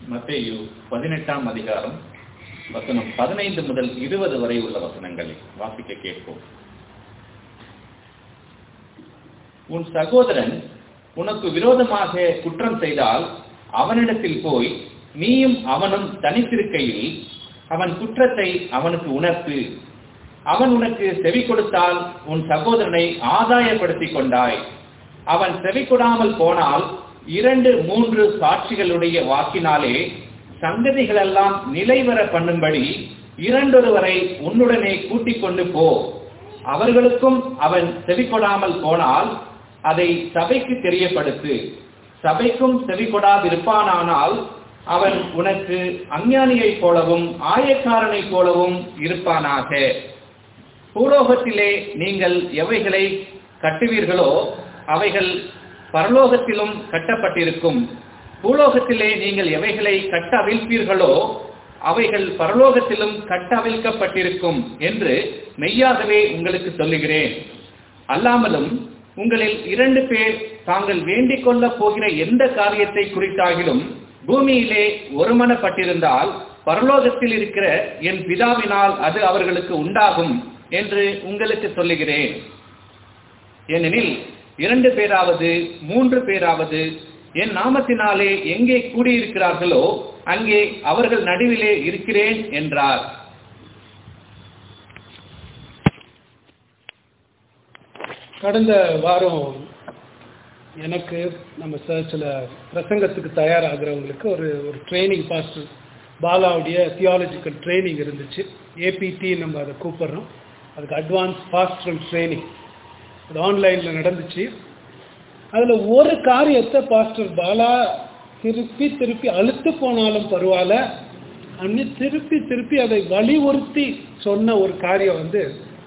மத்தேயு பதினெட்டாம் அதிகாரம் வசனம் பதினைந்து முதல் இருபது வரை உள்ள வசனங்களை வாசிக்க கேட்போம் உன் சகோதரன் உனக்கு விரோதமாக குற்றம் செய்தால் அவனிடத்தில் போய் நீயும் அவனும் தனித்திருக்கையில் அவன் குற்றத்தை அவனுக்கு உணர்த்து அவன் உனக்கு செவி கொடுத்தால் உன் சகோதரனை ஆதாயப்படுத்திக் கொண்டாய் அவன் செவி கொடாமல் போனால் இரண்டு மூன்று சாட்சிகளுடைய வாக்கினாலே சங்கதிகளெல்லாம் நிலைவர பண்ணும்படி இரண்டொருவரை உன்னுடனே கூட்டிக் கொண்டு போ அவர்களுக்கும் அவன் செவி கொடாமல் போனால் அதை சபைக்கு தெரியப்படுத்து சபைக்கும் செவி கொடாதிருப்பானானால் அவன் உனக்கு அஞ்ஞானியைப் போலவும் ஆயக்காரனைப் போலவும் இருப்பானாக பூலோகத்திலே நீங்கள் எவைகளை கட்டுவீர்களோ அவைகள் பரலோகத்திலும் கட்டப்பட்டிருக்கும் பூலோகத்திலே நீங்கள் எவைகளை கட்ட அவிழ்ப்பீர்களோ அவைகள் பரலோகத்திலும் கட்ட அவிழ்க்கப்பட்டிருக்கும் என்று மெய்யாகவே உங்களுக்கு சொல்லுகிறேன் அல்லாமலும் உங்களில் இரண்டு பேர் தாங்கள் வேண்டிக் கொள்ளப் போகிற எந்த காரியத்தை குறித்தாகிலும் பூமியிலே ஒருமனப்பட்டிருந்தால் பரலோகத்தில் இருக்கிற என் பிதாவினால் அது அவர்களுக்கு உண்டாகும் என்று உங்களுக்கு சொல்லுகிறேன் ஏனெனில் இரண்டு பேராவது மூன்று பேராவது என் நாமத்தினாலே எங்கே கூடியிருக்கிறார்களோ அங்கே அவர்கள் நடுவிலே இருக்கிறேன் என்றார் கடந்த வாரம் எனக்கு நம்ம சர்ச்சில் பிரசங்கத்துக்கு தயாராகிறவங்களுக்கு ஒரு ஒரு ட்ரைனிங் பாஸ்டர் பாலாவுடைய தியாலஜிக்கல் ட்ரைனிங் இருந்துச்சு ஏபிடி நம்ம அதை கூப்பிடுறோம் அதுக்கு அட்வான்ஸ் பாஸ்டரல் ட்ரைனிங் அது ஆன்லைனில் நடந்துச்சு அதில் ஒரு காரியத்தை பாஸ்டர் பாலா திருப்பி திருப்பி அழுத்து போனாலும் பரவாயில்ல அன்னி திருப்பி திருப்பி அதை வலியுறுத்தி சொன்ன ஒரு காரியம் வந்து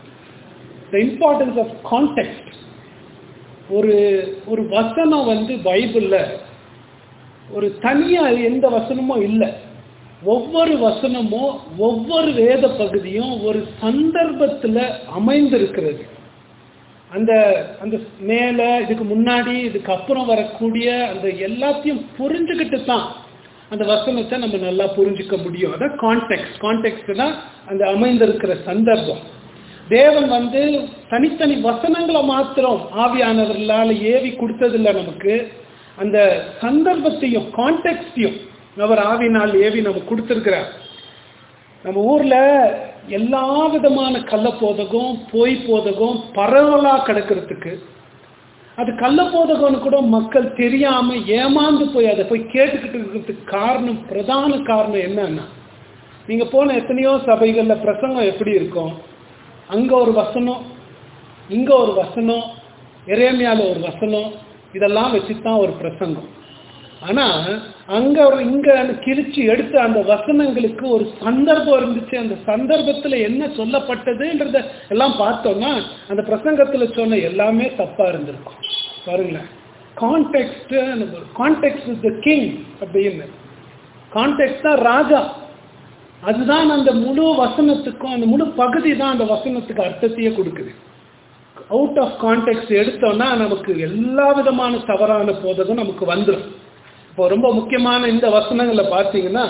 த இம்பார்ட்டன்ஸ் ஆஃப் கான்டெக்ட் ஒரு ஒரு வசனம் வந்து பைபிளில் ஒரு தனியாக எந்த வசனமும் இல்லை ஒவ்வொரு வசனமும் ஒவ்வொரு வேத பகுதியும் ஒரு சந்தர்ப்பத்தில் அமைந்திருக்கிறது அந்த அந்த மேலே இதுக்கு முன்னாடி இதுக்கு அப்புறம் வரக்கூடிய அந்த எல்லாத்தையும் புரிஞ்சுக்கிட்டு தான் அந்த வசனத்தை நம்ம நல்லா புரிஞ்சுக்க முடியும் அதான் கான்டெக்ட் கான்டெக்ட் தான் அந்த அமைந்திருக்கிற சந்தர்ப்பம் தேவன் வந்து தனித்தனி வசனங்களை மாத்திரம் ஆவியானவர்களால் ஏவி கொடுத்ததில்லை நமக்கு அந்த சந்தர்ப்பத்தையும் கான்டெக்ட்டையும் அவர் ஆவினால் ஏவி நம்ம கொடுத்துருக்கிறார் நம்ம ஊரில் எல்லா விதமான கள்ளப்போதகம் பொய் போதகம் பரவலாக கிடக்கிறதுக்கு அது கள்ளப்போதகம்னு கூட மக்கள் தெரியாம ஏமாந்து போய் அதை போய் கேட்டுக்கிட்டு இருக்கிறதுக்கு காரணம் பிரதான காரணம் என்னன்னா நீங்க போன எத்தனையோ சபைகள்ல பிரசங்கம் எப்படி இருக்கும் அங்க ஒரு வசனம் இங்க ஒரு வசனம் எரேமியால ஒரு வசனம் இதெல்லாம் வச்சுதான் ஒரு பிரசங்கம் ஆனா அங்க ஒரு இங்க கிழிச்சு எடுத்த அந்த வசனங்களுக்கு ஒரு சந்தர்ப்பம் இருந்துச்சு அந்த சந்தர்ப்பத்துல என்ன சொல்லப்பட்டதுன்றத எல்லாம் பார்த்தோம்னா அந்த பிரசங்கத்துல சொன்ன எல்லாமே தப்பா இருந்திருக்கும் பாருங்களேன் content content is the king அப்படின்னு கான்டெக்ட் தான் ராஜா அதுதான் அந்த முழு வசனத்துக்கும் அந்த முழு பகுதி தான் அந்த வசனத்துக்கு அர்த்தத்தையே கொடுக்குது அவுட் ஆஃப் கான்டெக்ட் எடுத்தோம்னா நமக்கு எல்லா விதமான தவறான போதகம் நமக்கு வந்துடும் இப்போ ரொம்ப முக்கியமான இந்த வசனங்களை பார்த்தீங்கன்னா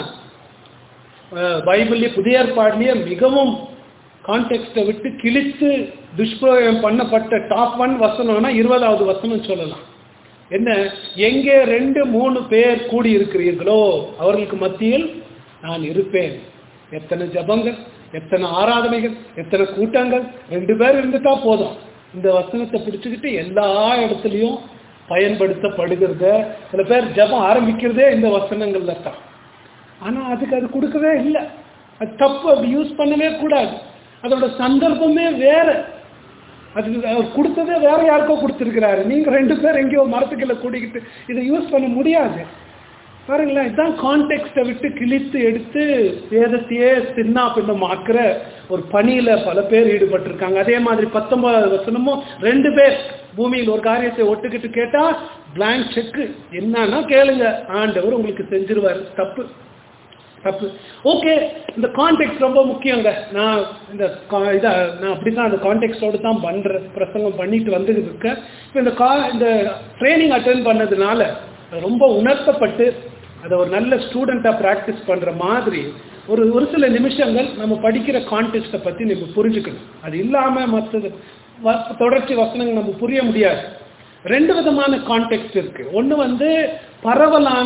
பைபிள்லேயே புதிய ஏற்பாடுலேயே மிகவும் கான்டெக்ட்டை விட்டு கிழித்து துஷ்பிரயோகம் பண்ணப்பட்ட டாப் ஒன் வசனம்னா இருபதாவது வசனம் சொல்லலாம் என்ன எங்கே ரெண்டு மூணு பேர் கூடி இருக்கிறீர்களோ அவர்களுக்கு மத்தியில் நான் இருப்பேன் எத்தனை ஜபங்கள் எத்தனை ஆராதனைகள் எத்தனை கூட்டங்கள் ரெண்டு பேர் இருந்துட்டா போதும் இந்த வசனத்தை பிடிச்சுக்கிட்டு எல்லா இடத்துலையும் பயன்படுத்தப்படுகிறத சில பேர் ஜபம் ஆரம்பிக்கிறதே இந்த வசனங்கள்ல தான் ஆனால் அதுக்கு அது கொடுக்கவே இல்லை அது தப்பு அப்படி யூஸ் பண்ணவே கூடாது அதோட சந்தர்ப்பமே வேற அது அவர் கொடுத்ததே வேற யாருக்கோ கொடுத்துருக்கிறாரு நீங்க ரெண்டு பேர் எங்கேயோ மரத்துக்குள்ள கூட்டிக்கிட்டு இதை யூஸ் பண்ண முடியாது பாருங்களேன் இதுதான் கான்டெக்ட்டை விட்டு கிழித்து எடுத்து வேதத்தையே சின்ன பின்னமாக்குற ஒரு பணியில பல பேர் ஈடுபட்டிருக்காங்க அதே மாதிரி பத்தொன்பதாவது வசனமும் ரெண்டு பேர் பூமியில் ஒரு காரியத்தை ஒட்டுக்கிட்டு கேட்டா பிளாங்க் செக்கு என்னன்னா கேளுங்க ஆண்டவர் உங்களுக்கு செஞ்சிருவார் தப்பு தப்பு ஓகே இந்த கான்டெக்ட் ரொம்ப முக்கியங்க நான் இந்த இதை நான் அப்படி தான் அந்த கான்டெக்ட்டோடு தான் பண்ணுற பிரசங்கம் பண்ணிட்டு வந்துட்டு இருக்கேன் இப்போ இந்த கா இந்த ட்ரைனிங் அட்டன் பண்ணதுனால ரொம்ப உணர்த்தப்பட்டு அதை ஒரு நல்ல ஸ்டூடெண்ட்டாக ப்ராக்டிஸ் பண்ணுற மாதிரி ஒரு ஒரு சில நிமிஷங்கள் நம்ம படிக்கிற கான்டெக்ட்டை பற்றி நம்ம புரிஞ்சுக்கணும் அது இல்லாமல் மற்றது வ- தொடர்ச்சி வசனங்கள் நம்ம புரிய முடியாது ரெண்டு விதமான கான்டெக்ட் இருக்கு ஒன்று வந்து பரவலான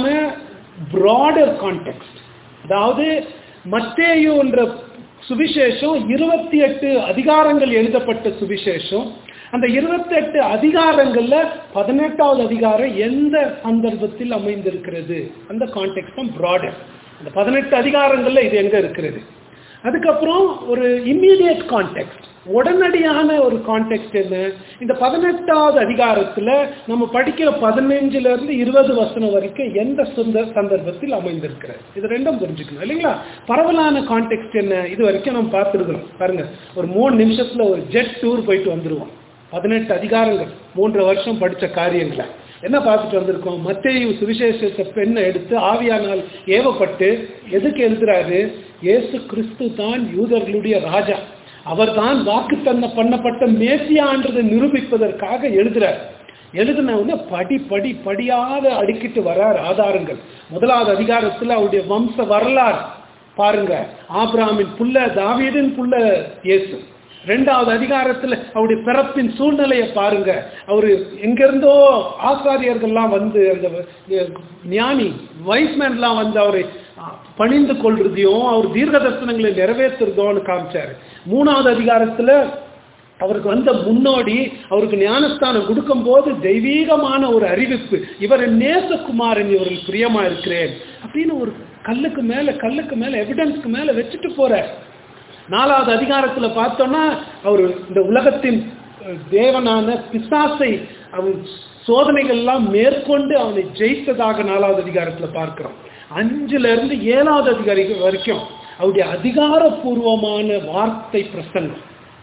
ப்ராடர் கான்டெக்ட் அதாவது மத்தேயுன்ற சுவிசேஷம் இருபத்தி எட்டு அதிகாரங்கள் எழுதப்பட்ட சுவிசேஷம் அந்த இருபத்தி எட்டு அதிகாரங்கள்ல பதினெட்டாவது அதிகாரம் எந்த சந்தர்ப்பத்தில் அமைந்திருக்கிறது அந்த கான்டெக்ட் தான் ப்ராடர் அந்த பதினெட்டு அதிகாரங்கள்ல இது எங்க இருக்கிறது அதுக்கப்புறம் ஒரு இம்மீடியட் கான்டெக்ட் உடனடியான ஒரு கான்டெக்ட் என்ன இந்த பதினெட்டாவது அதிகாரத்துல நம்ம படிக்கிற பதினஞ்சுல இருந்து இருபது வசனம் வரைக்கும் எந்த சுந்த சந்தர்ப்பத்தில் அமைந்திருக்கிறது இது ரெண்டும் புரிஞ்சுக்கணும் இல்லைங்களா பரவலான கான்டெக்ட் என்ன இது வரைக்கும் நம்ம பார்த்துருக்கிறோம் பாருங்க ஒரு மூணு நிமிஷத்துல ஒரு ஜெட் டூர் போயிட்டு வந்துருவோம் பதினெட்டு அதிகாரங்கள் மூன்று வருஷம் படிச்ச காரியங்களை என்ன பார்த்துட்டு வந்திருக்கோம் மத்தேயு சுவிசேஷத்தை பெண்ணை எடுத்து ஆவியானால் ஏவப்பட்டு எதுக்கு எழுதுறாரு இயேசு கிறிஸ்து தான் யூதர்களுடைய ராஜா அவர்தான் வாக்கு தந்த பண்ணப்பட்ட மேசியான்றதை நிரூபிப்பதற்காக எழுதுறார் எழுதின உடனே படி படி படியாக அடுக்கிட்டு வரார் ஆதாரங்கள் முதலாவது அதிகாரத்துல அவருடைய வம்ச வரலாறு பாருங்க ஆபிராமின் புள்ள தாவீதின் புள்ள இயேசு ரெண்டாவது அதிகாரத்துல அவருடைய பிறப்பின் சூழ்நிலையை பாருங்க அவரு எங்கிருந்தோ ஆசாரியர்கள்லாம் வந்து அந்த அஹ், ஞானி வைஸ்மேன்லாம் வந்து அவரை அஹ், பணிந்து கொள்றதையும் அவர் தீர்க்க தரிசனங்களை நிறைவேற்றுறதோன்னு காமிச்சாரு மூணாவது அதிகாரத்துல அவருக்கு வந்த முன்னோடி அவருக்கு ஞானஸ்தானம் கொடுக்கும்போது தெய்வீகமான ஒரு அறிவிப்பு இவர் நேசகுமாரன் இவரில் பிரியமா இருக்கிறேன் அப்படின்னு ஒரு கல்லுக்கு மேல கல்லுக்கு மேல எவிடன்ஸ்க்கு மேல வச்சுட்டு போறார் நாலாவது அதிகாரத்துல பார்த்தோம்னா அவர் இந்த உலகத்தின் அஹ், தேவனான பிசாசை அவன் சோதனைகள் எல்லாம் மேற்கொண்டு அவனை ஜெயித்ததாக நாலாவது அதிகாரத்துல பார்க்கிறோம் அஞ்சுல இருந்து ஏழாவது அதிகாரி வரைக்கும் அவருடைய அதிகாரப்பூர்வமான வார்த்தை பிரசங்கம்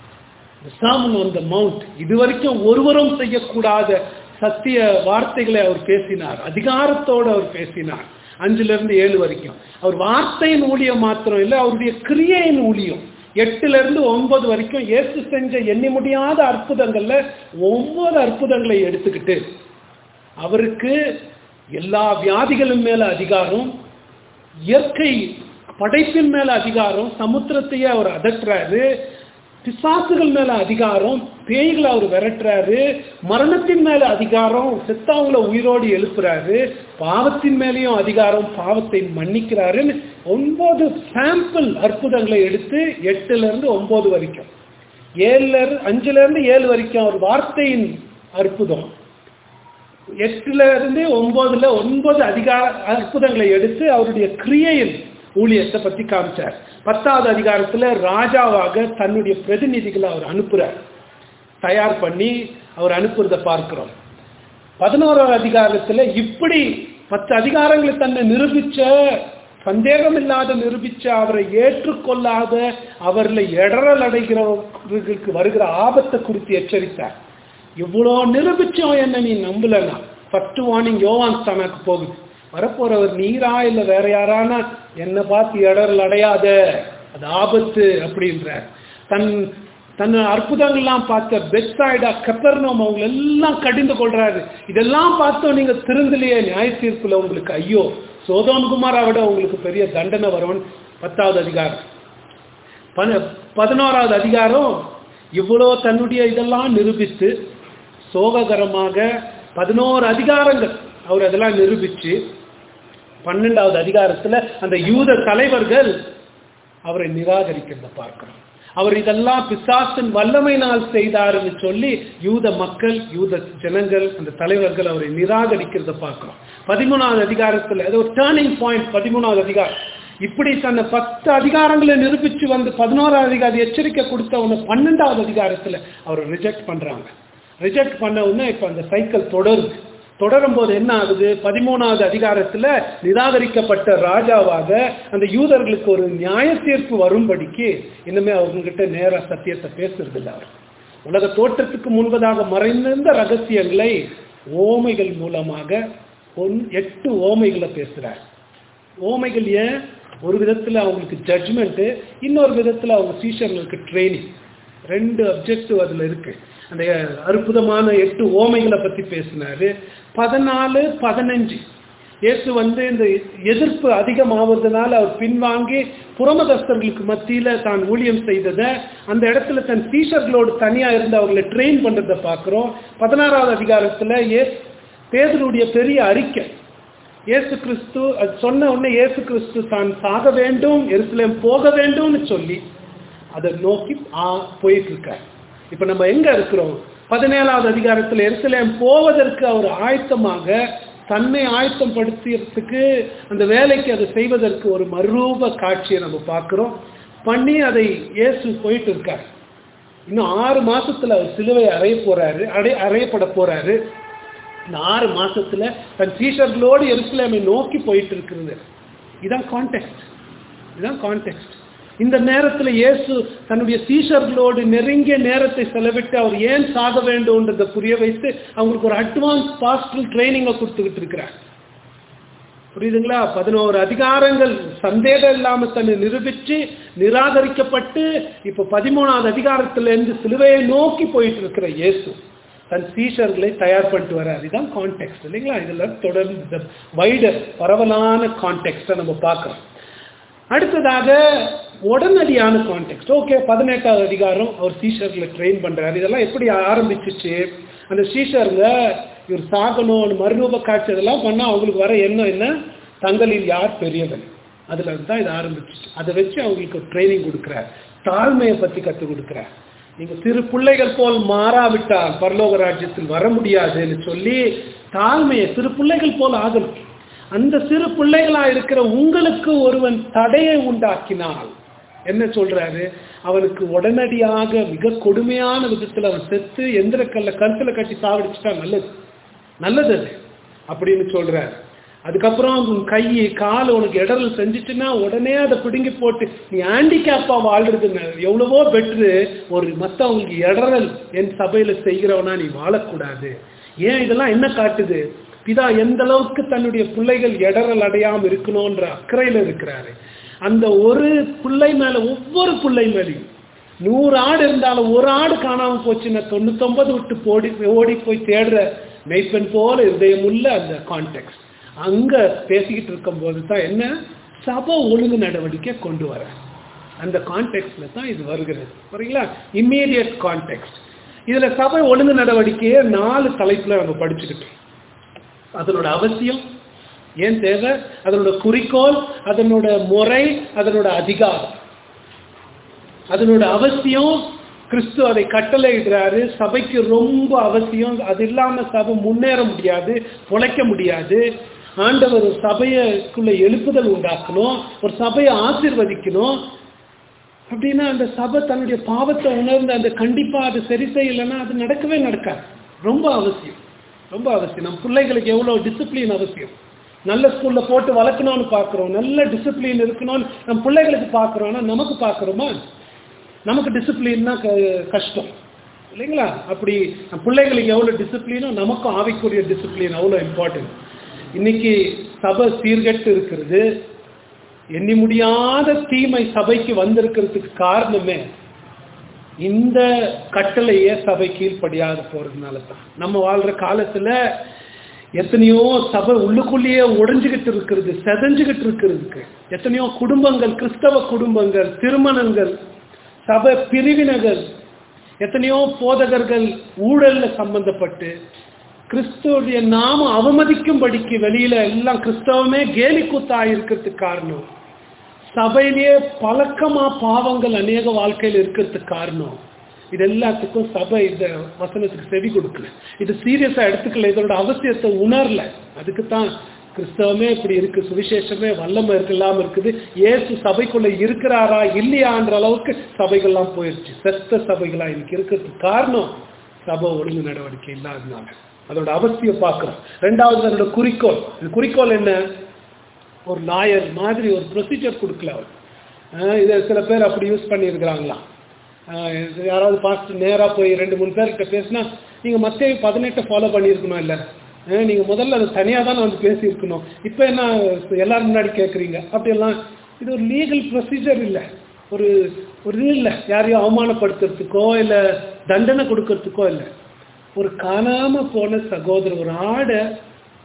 சாமன் on the மவுண்ட் இதுவரைக்கும் ஒருவரும் செய்யக்கூடாத சத்திய வார்த்தைகளை அவர் பேசினார் அதிகாரத்தோடு அவர் பேசினார் அஞ்சுல இருந்து ஏழு வரைக்கும் அவர் வார்த்தையின் ஊழியம் மாத்திரம் இல்லை அவருடைய கிரியையின் ஊழியம் எட்டுல இருந்து ஒன்பது வரைக்கும் இயேசு செஞ்ச எண்ணி முடியாத அற்புதங்கள்ல ஒன்பது அற்புதங்களை எடுத்துக்கிட்டு அவருக்கு எல்லா வியாதிகளும் மேல அதிகாரம் இயற்கை படைப்பின் மேல அதிகாரம் சமுத்திரத்தையே அவர் அதட்டுறாரு பிசாசுகள் மேல அதிகாரம் பேய்களை அவர் விரட்டுறாரு மரணத்தின் மேல அதிகாரம் செத்தவங்கள உயிரோடு எழுப்புறாரு பாவத்தின் மேலேயும் அதிகாரம் பாவத்தை மன்னிக்கிறாருன்னு ஒன்பது சாம்பிள் அற்புதங்களை எடுத்து எட்டுல இருந்து ஒன்பது வரைக்கும் ஏழுல இருந்து அஞ்சுல இருந்து ஏழு வரைக்கும் அவர் வார்த்தையின் அற்புதம் எட்டுல இருந்து ஒன்பதுல ஒன்பது அதிகார அற்புதங்களை எடுத்து அவருடைய கிரியையில் ஊழியத்தை பத்தி காமிச்சார் பத்தாவது அதிகாரத்துல ராஜாவாக தன்னுடைய பிரதிநிதிகளை அவர் அனுப்புறார் தயார் பண்ணி அவர் அனுப்புறத பார்க்கிறோம் பதினோராவது அதிகாரத்துல இப்படி பத்து அதிகாரங்களை தன்னை நிரூபிச்ச சந்தேகம் இல்லாத நிரூபிச்ச அவரை ஏற்றுக்கொள்ளாத அவர்ல இடரல் அடைகிறவர்களுக்கு வருகிற ஆபத்தை குறித்து எச்சரித்தார் இவ்வளோ நிரூபிச்சோம் என்ன நீ நம்பலனா ஃபர்ஸ்ட் வார்னிங் யோவான் ஸ்தானாக்கு போகுது வரப்போறவர் நீரா இல்ல வேற யாரானா என்னை பார்த்து இடரல் அடையாத அது ஆபத்து அப்படின்றார் தன் தன் அற்புதங்கள்லாம் பார்த்த பெட்சாய்டா கப்பர்னோம் அவங்க எல்லாம் கடிந்து கொள்றாரு இதெல்லாம் பார்த்தோம் நீங்க திருந்தலையே நியாய தீர்ப்புல உங்களுக்கு ஐயோ சோதோன்குமாரை விட உங்களுக்கு பெரிய தண்டனை வரும் பத்தாவது அதிகாரம் பன- பதினோராவது அதிகாரம் இவ்வளோ தன்னுடைய இதெல்லாம் நிரூபித்து சோககரமாக பதினோரு அதிகாரங்கள் அவர் அதெல்லாம் நிரூபிச்சு பன்னெண்டாவது அதிகாரத்துல அந்த யூத தலைவர்கள் அவரை நிராகரிக்கிறத பார்க்கிறோம் அவர் இதெல்லாம் பிசாசின் வல்லமையினால் செய்தாருன்னு சொல்லி யூத மக்கள் யூத ஜனங்கள் அந்த தலைவர்கள் அவரை நிராகரிக்கிறத பார்க்கிறோம் பதிமூணாவது அதிகாரத்துல அது ஒரு டேர்னிங் பாயிண்ட் பதிமூணாவது அதிகாரம் இப்படி தன்னை பத்து அதிகாரங்களை நிரூபிச்சு வந்து பதினோராவது அதிகாரி எச்சரிக்கை கொடுத்த உடனே பன்னெண்டாவது அதிகாரத்துல அவரை ரிஜெக்ட் பண்றாங்க ரிஜெக்ட் பண்ண உடனே இப்ப அந்த சைக்கிள் தொடருது தொடரும் போது என்ன ஆகுது பதிமூணாவது அதிகாரத்துல நிராகரிக்கப்பட்ட ராஜாவாக அந்த யூதர்களுக்கு ஒரு நியாய தீர்ப்பு வரும்படிக்கு இனிமே அவங்க கிட்ட நேரா சத்தியத்தை பேசுறது இல்ல அவர் உலக தோற்றத்துக்கு முன்பதாக மறைந்திருந்த ரகசியங்களை ஓமைகள் மூலமாக ஒன் எட்டு ஓமைகளை பேசுறார் ஓமைகள் ஏன் ஒரு விதத்துல அவங்களுக்கு ஜட்ஜ்மெண்ட் இன்னொரு விதத்துல அவங்க சீஷர்களுக்கு ட்ரைனிங் ரெண்டு அப்ஜெக்டிவ் அதுல இருக்கு அந்த அற்புதமான எட்டு ஓமைகளை பத்தி பேசினாரு பதினாலு பதினஞ்சு இயேசு வந்து இந்த எதிர்ப்பு அதிகமாவதுனால அவர் பின்வாங்கி புறமதஸ்தர்களுக்கு மத்தியில தான் ஊழியம் செய்ததை அந்த இடத்துல தன் டீச்சர்களோடு தனியா இருந்து அவர்களை ட்ரெயின் பண்றதை பார்க்கிறோம் பதினாறாவது அதிகாரத்துல ஏ பேதருடைய பெரிய அறிக்கை இயேசு கிறிஸ்து அது சொன்ன உடனே இயேசு கிறிஸ்து தான் சாக வேண்டும் எருசலேம் போக வேண்டும்னு சொல்லி அதை நோக்கி ஆ போயிட்டு இருக்கார் இப்ப நம்ம எங்க இருக்கிறோம் பதினேழாவது அதிகாரத்தில் எருசலேம் போவதற்கு அவர் ஆயத்தமாக தன்னை ஆயத்தம் படுத்துறதுக்கு அந்த வேலைக்கு அதை செய்வதற்கு ஒரு மறுரூப காட்சியை நம்ம பார்க்கிறோம் பண்ணி அதை இயேசு போயிட்டு இருக்கார் இன்னும் ஆறு மாசத்துல அவர் சிலுவை அறைய போறாரு அடை அறையப்பட போறாரு இந்த ஆறு மாசத்துல தன் சீஷர்களோடு எருசலேமை நோக்கி போயிட்டு இருக்கிறது இதான் கான்டெக்ட் இதுதான் கான்டெக்ட் இந்த நேரத்துல இயேசு தன்னுடைய சீஷர்களோடு நெருங்கிய நேரத்தை செலவிட்டு அவர் ஏன் சாக வேண்டும்ன்றதை புரிய வைத்து அவங்களுக்கு ஒரு அட்வான்ஸ் பாஸ்டல் ட்ரைனிங்கை கொடுத்துக்கிட்டு இருக்கிறார் புரியுதுங்களா பதினோரு அதிகாரங்கள் சந்தேகம் இல்லாம தன்னை நிரூபிச்சு நிராகரிக்கப்பட்டு இப்ப பதிமூணாவது அதிகாரத்துல இருந்து சிலுவையை நோக்கி போயிட்டு இருக்கிற இயேசு தன் சீஷர்களை தயார் பண்ணிட்டு வர்றார் இதுதான் கான்டெக்ட் இல்லைங்களா இதுல தொடர்ந்து வைடர் பரவலான கான்டெக்ட்டை நம்ம பார்க்கிறோம் அடுத்ததாக உடனடியான கான்டெக்ட் ஓகே பதினெட்டாவது அதிகாரம் அவர் சீஷர்களை ட்ரெயின் பண்றாரு இதெல்லாம் எப்படி ஆரம்பிச்சிச்சு அந்த சீஷருங்க இவர் சாகணும் மறுரூப காட்சி இதெல்லாம் பண்ணா அவங்களுக்கு வர எண்ணம் என்ன தங்களில் யார் பெரியவன் அதுல இருந்து தான் இது ஆரம்பிச்சிச்சு அதை வச்சு அவங்களுக்கு ட்ரைனிங் கொடுக்குறார் தாழ்மையை பத்தி கற்றுக் கொடுக்குறார் நீங்க சிறு பிள்ளைகள் போல் மாறாவிட்டால் பரலோக ராஜ்யத்தில் வர முடியாதுன்னு சொல்லி தாழ்மையை சிறு பிள்ளைகள் போல் ஆகணும் அந்த சிறு பிள்ளைகளா இருக்கிற உங்களுக்கு ஒருவன் தடையை உண்டாக்கினால் என்ன சொல்றாரு அவனுக்கு உடனடியாக மிக கொடுமையான விதத்துல அவன் செத்து எந்திரக்கல்ல கருத்துல கட்டி சாவடிச்சுட்டா நல்லது நல்லது அது அப்படின்னு சொல்றாரு அதுக்கப்புறம் உன் கை கால் உனக்கு இடரல் செஞ்சுச்சுன்னா உடனே அதை பிடுங்கி போட்டு நீ ஹேண்டிகேப்பா வாழ்றதுங்க எவ்வளவோ பெட்ரு ஒரு மத்தவங்களுக்கு இடரல் என் சபையில செய்கிறவனா நீ வாழக்கூடாது ஏன் இதெல்லாம் என்ன காட்டுது பிதா எந்த அளவுக்கு தன்னுடைய பிள்ளைகள் இடரல் அடையாம இருக்கணும்ன்ற அக்கறையில இருக்கிறாரு அந்த ஒரு பிள்ளை மேல ஒவ்வொரு பிள்ளை மேலையும் நூறு ஆடு இருந்தாலும் ஒரு ஆடு காணாம போச்சுன்னா தொண்ணூத்தொன்பது விட்டு போடி ஓடி போய் தேடுற மெய்ப்பெண் போல இருதயமுள்ள அந்த கான்டெக்ட் அங்க பேசிக்கிட்டு இருக்கும் போது தான் என்ன சபை ஒழுங்கு நடவடிக்கை கொண்டு வர அந்த கான்டெக்ட்ல தான் இது வருகிறது சரிங்களா இம்மீடியட் கான்டெக்ட் இதுல சபை ஒழுங்கு நடவடிக்கையை நாலு தலைப்புல நம்ம படிச்சுக்கிட்டோம் அதனோட அவசியம் ஏன் தேவை அதனோட குறிக்கோள் அதனோட முறை அதனோட அதிகாரம் அதனோட அவசியம் கிறிஸ்து அதை கட்டளையிடுறாரு சபைக்கு ரொம்ப அவசியம் அது இல்லாம சபை முன்னேற முடியாது பொழைக்க முடியாது ஆண்டவர் ஒரு சபைக்குள்ள எழுப்புதல் உண்டாக்கணும் ஒரு சபையை ஆசிர்வதிக்கணும் அப்படின்னா அந்த சபை தன்னுடைய பாவத்தை உணர்ந்து அந்த கண்டிப்பா அது சரி செய்யலைன்னா அது நடக்கவே நடக்காது ரொம்ப அவசியம் ரொம்ப அவசியம் நம்ம பிள்ளைகளுக்கு எவ்வளவு டிசிப்ளின் அவசியம் நல்ல ஸ்கூல்ல போட்டு வளர்க்கணும்னு பார்க்குறோம் நல்ல டிசிப்ளின் இருக்கணும்னு நம்ம பிள்ளைகளுக்கு பார்க்குறோம்னா நமக்கு பார்க்குறோமா நமக்கு டிசிப்ளின்னா கஷ்டம் இல்லைங்களா அப்படி நம்ம பிள்ளைகளுக்கு எவ்வளோ டிசிப்ளினோ நமக்கும் ஆவிக்குரிய டிசிப்ளின் அவ்வளோ இம்பார்ட்டன்ட் இன்னைக்கு சபை சீர்கெட்டு இருக்கிறது எண்ணி முடியாத தீமை சபைக்கு வந்திருக்கிறதுக்கு காரணமே இந்த கட்டளையே சபை கீழ்ப்படியாது போறதுனால தான் நம்ம வாழ்ற காலத்துல எத்தனையோ சபை உள்ளுக்குள்ளேயே உடைஞ்சுகிட்டு இருக்கிறது செதஞ்சுகிட்டு இருக்கிறதுக்கு எத்தனையோ குடும்பங்கள் கிறிஸ்தவ குடும்பங்கள் திருமணங்கள் சபை பிரிவினர்கள் எத்தனையோ போதகர்கள் ஊழல்ல சம்பந்தப்பட்டு கிறிஸ்துவோடைய நாம அவமதிக்கும்படிக்கு வெளியில எல்லாம் கிறிஸ்தவமே கேலி கூத்தா இருக்கிறதுக்கு காரணம் சபையிலேயே பழக்கமா பாவங்கள் அநேக வாழ்க்கையில் இருக்கிறதுக்கு காரணம் இது எல்லாத்துக்கும் சபை இந்த வசனத்துக்கு செவி கொடுக்கல இது சீரியஸா எடுத்துக்கல இதோட அவசியத்தை உணரல அதுக்கு தான் கிறிஸ்தவமே இப்படி இருக்கு சுவிசேஷமே வல்லமை இல்லாம இருக்குது ஏசு சபைக்குள்ள இருக்கிறாரா இல்லையான்ற அளவுக்கு சபைகள்லாம் போயிடுச்சு செத்த சபைகளா இன்னைக்கு இருக்கிறதுக்கு காரணம் சபை ஒழுங்கு நடவடிக்கை இல்லாததுனால அதோட அவசியம் பார்க்கிறோம் ரெண்டாவது அதோட குறிக்கோள் இந்த குறிக்கோள் என்ன ஒரு லாயர் மாதிரி ஒரு ப்ரொசீஜர் கொடுக்கல அவர் இதை சில பேர் அப்படி யூஸ் பண்ணியிருக்கிறாங்களாம் யாராவது பார்த்து நேராக போய் ரெண்டு மூணு பேர்கிட்ட பேசினா நீங்கள் மற்ற பதினெட்டை ஃபாலோ பண்ணியிருக்கணும் இல்லை நீங்கள் முதல்ல அது தனியாக தான் வந்து பேசியிருக்கணும் இப்போ என்ன எல்லாரும் முன்னாடி கேட்குறீங்க அப்படியெல்லாம் இது ஒரு லீகல் ப்ரொசீஜர் இல்லை ஒரு ஒரு இது இல்லை யாரையும் அவமானப்படுத்துறதுக்கோ இல்லை தண்டனை கொடுக்கறதுக்கோ இல்லை ஒரு காணாம போன சகோதரர் ஒரு ஆடை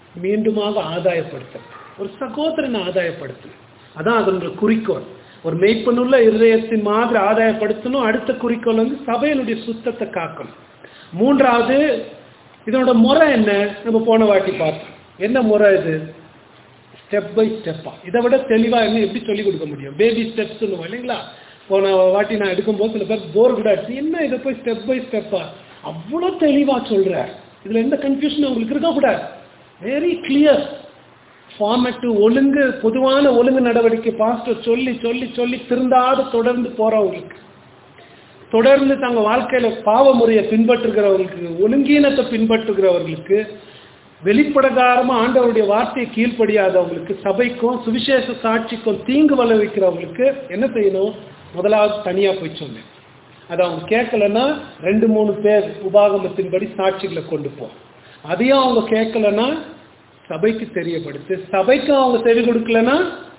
மீண்டுமாக ஆதாயப்படுத்த ஒரு சகோதரனை ஆதாயப்படுத்து அதான் அதனுடைய குறிக்கோள் ஒரு மெய்ப்பனுள்ள இருதயத்தின் மாதிரி ஆதாயப்படுத்தணும் அடுத்த குறிக்கோள் வந்து சபையினுடைய சுத்தத்தை காக்கணும் மூன்றாவது இதனோட முறை என்ன நம்ம போன வாட்டி பார்த்தோம் என்ன முறை இது ஸ்டெப் பை ஸ்டெப்பா இதை விட தெளிவாக என்ன எப்படி சொல்லிக் கொடுக்க முடியும் பேபி ஸ்டெப்ஸ் இல்லைங்களா போன வாட்டி நான் எடுக்கும்போது சில பேர் போர் கூட அடிச்சு என்ன இதை போய் ஸ்டெப் பை ஸ்டெப்பா அவ்வளோ தெளிவாக சொல்றார் இதுல எந்த கன்ஃபியூஷன் உங்களுக்கு இருக்கக்கூடாது வெரி கிளியர் ஃபார்மேட்டு ஒழுங்கு பொதுவான ஒழுங்கு நடவடிக்கை பாஸ்டர் சொல்லி சொல்லி சொல்லி திருந்தாத தொடர்ந்து போறவங்களுக்கு தொடர்ந்து தங்க வாழ்க்கையில பாவ முறையை பின்பற்றுகிறவர்களுக்கு ஒழுங்கீனத்தை பின்பற்றுகிறவர்களுக்கு வெளிப்படகாரமா ஆண்டவருடைய வார்த்தையை கீழ்ப்படியாதவங்களுக்கு சபைக்கும் சுவிசேஷ சாட்சிக்கும் தீங்கு விளைவிக்கிறவங்களுக்கு என்ன செய்யணும் முதலாவது தனியா போய் சொன்னேன் அதை அவங்க கேட்கலன்னா ரெண்டு மூணு பேர் உபாகமத்தின்படி சாட்சிகளை கொண்டு போ அதையும் அவங்க கேட்கலன்னா சபைக்கு தெரியப்படுத்து சபைக்கு அவங்க செவி கொடுக்கலன்னா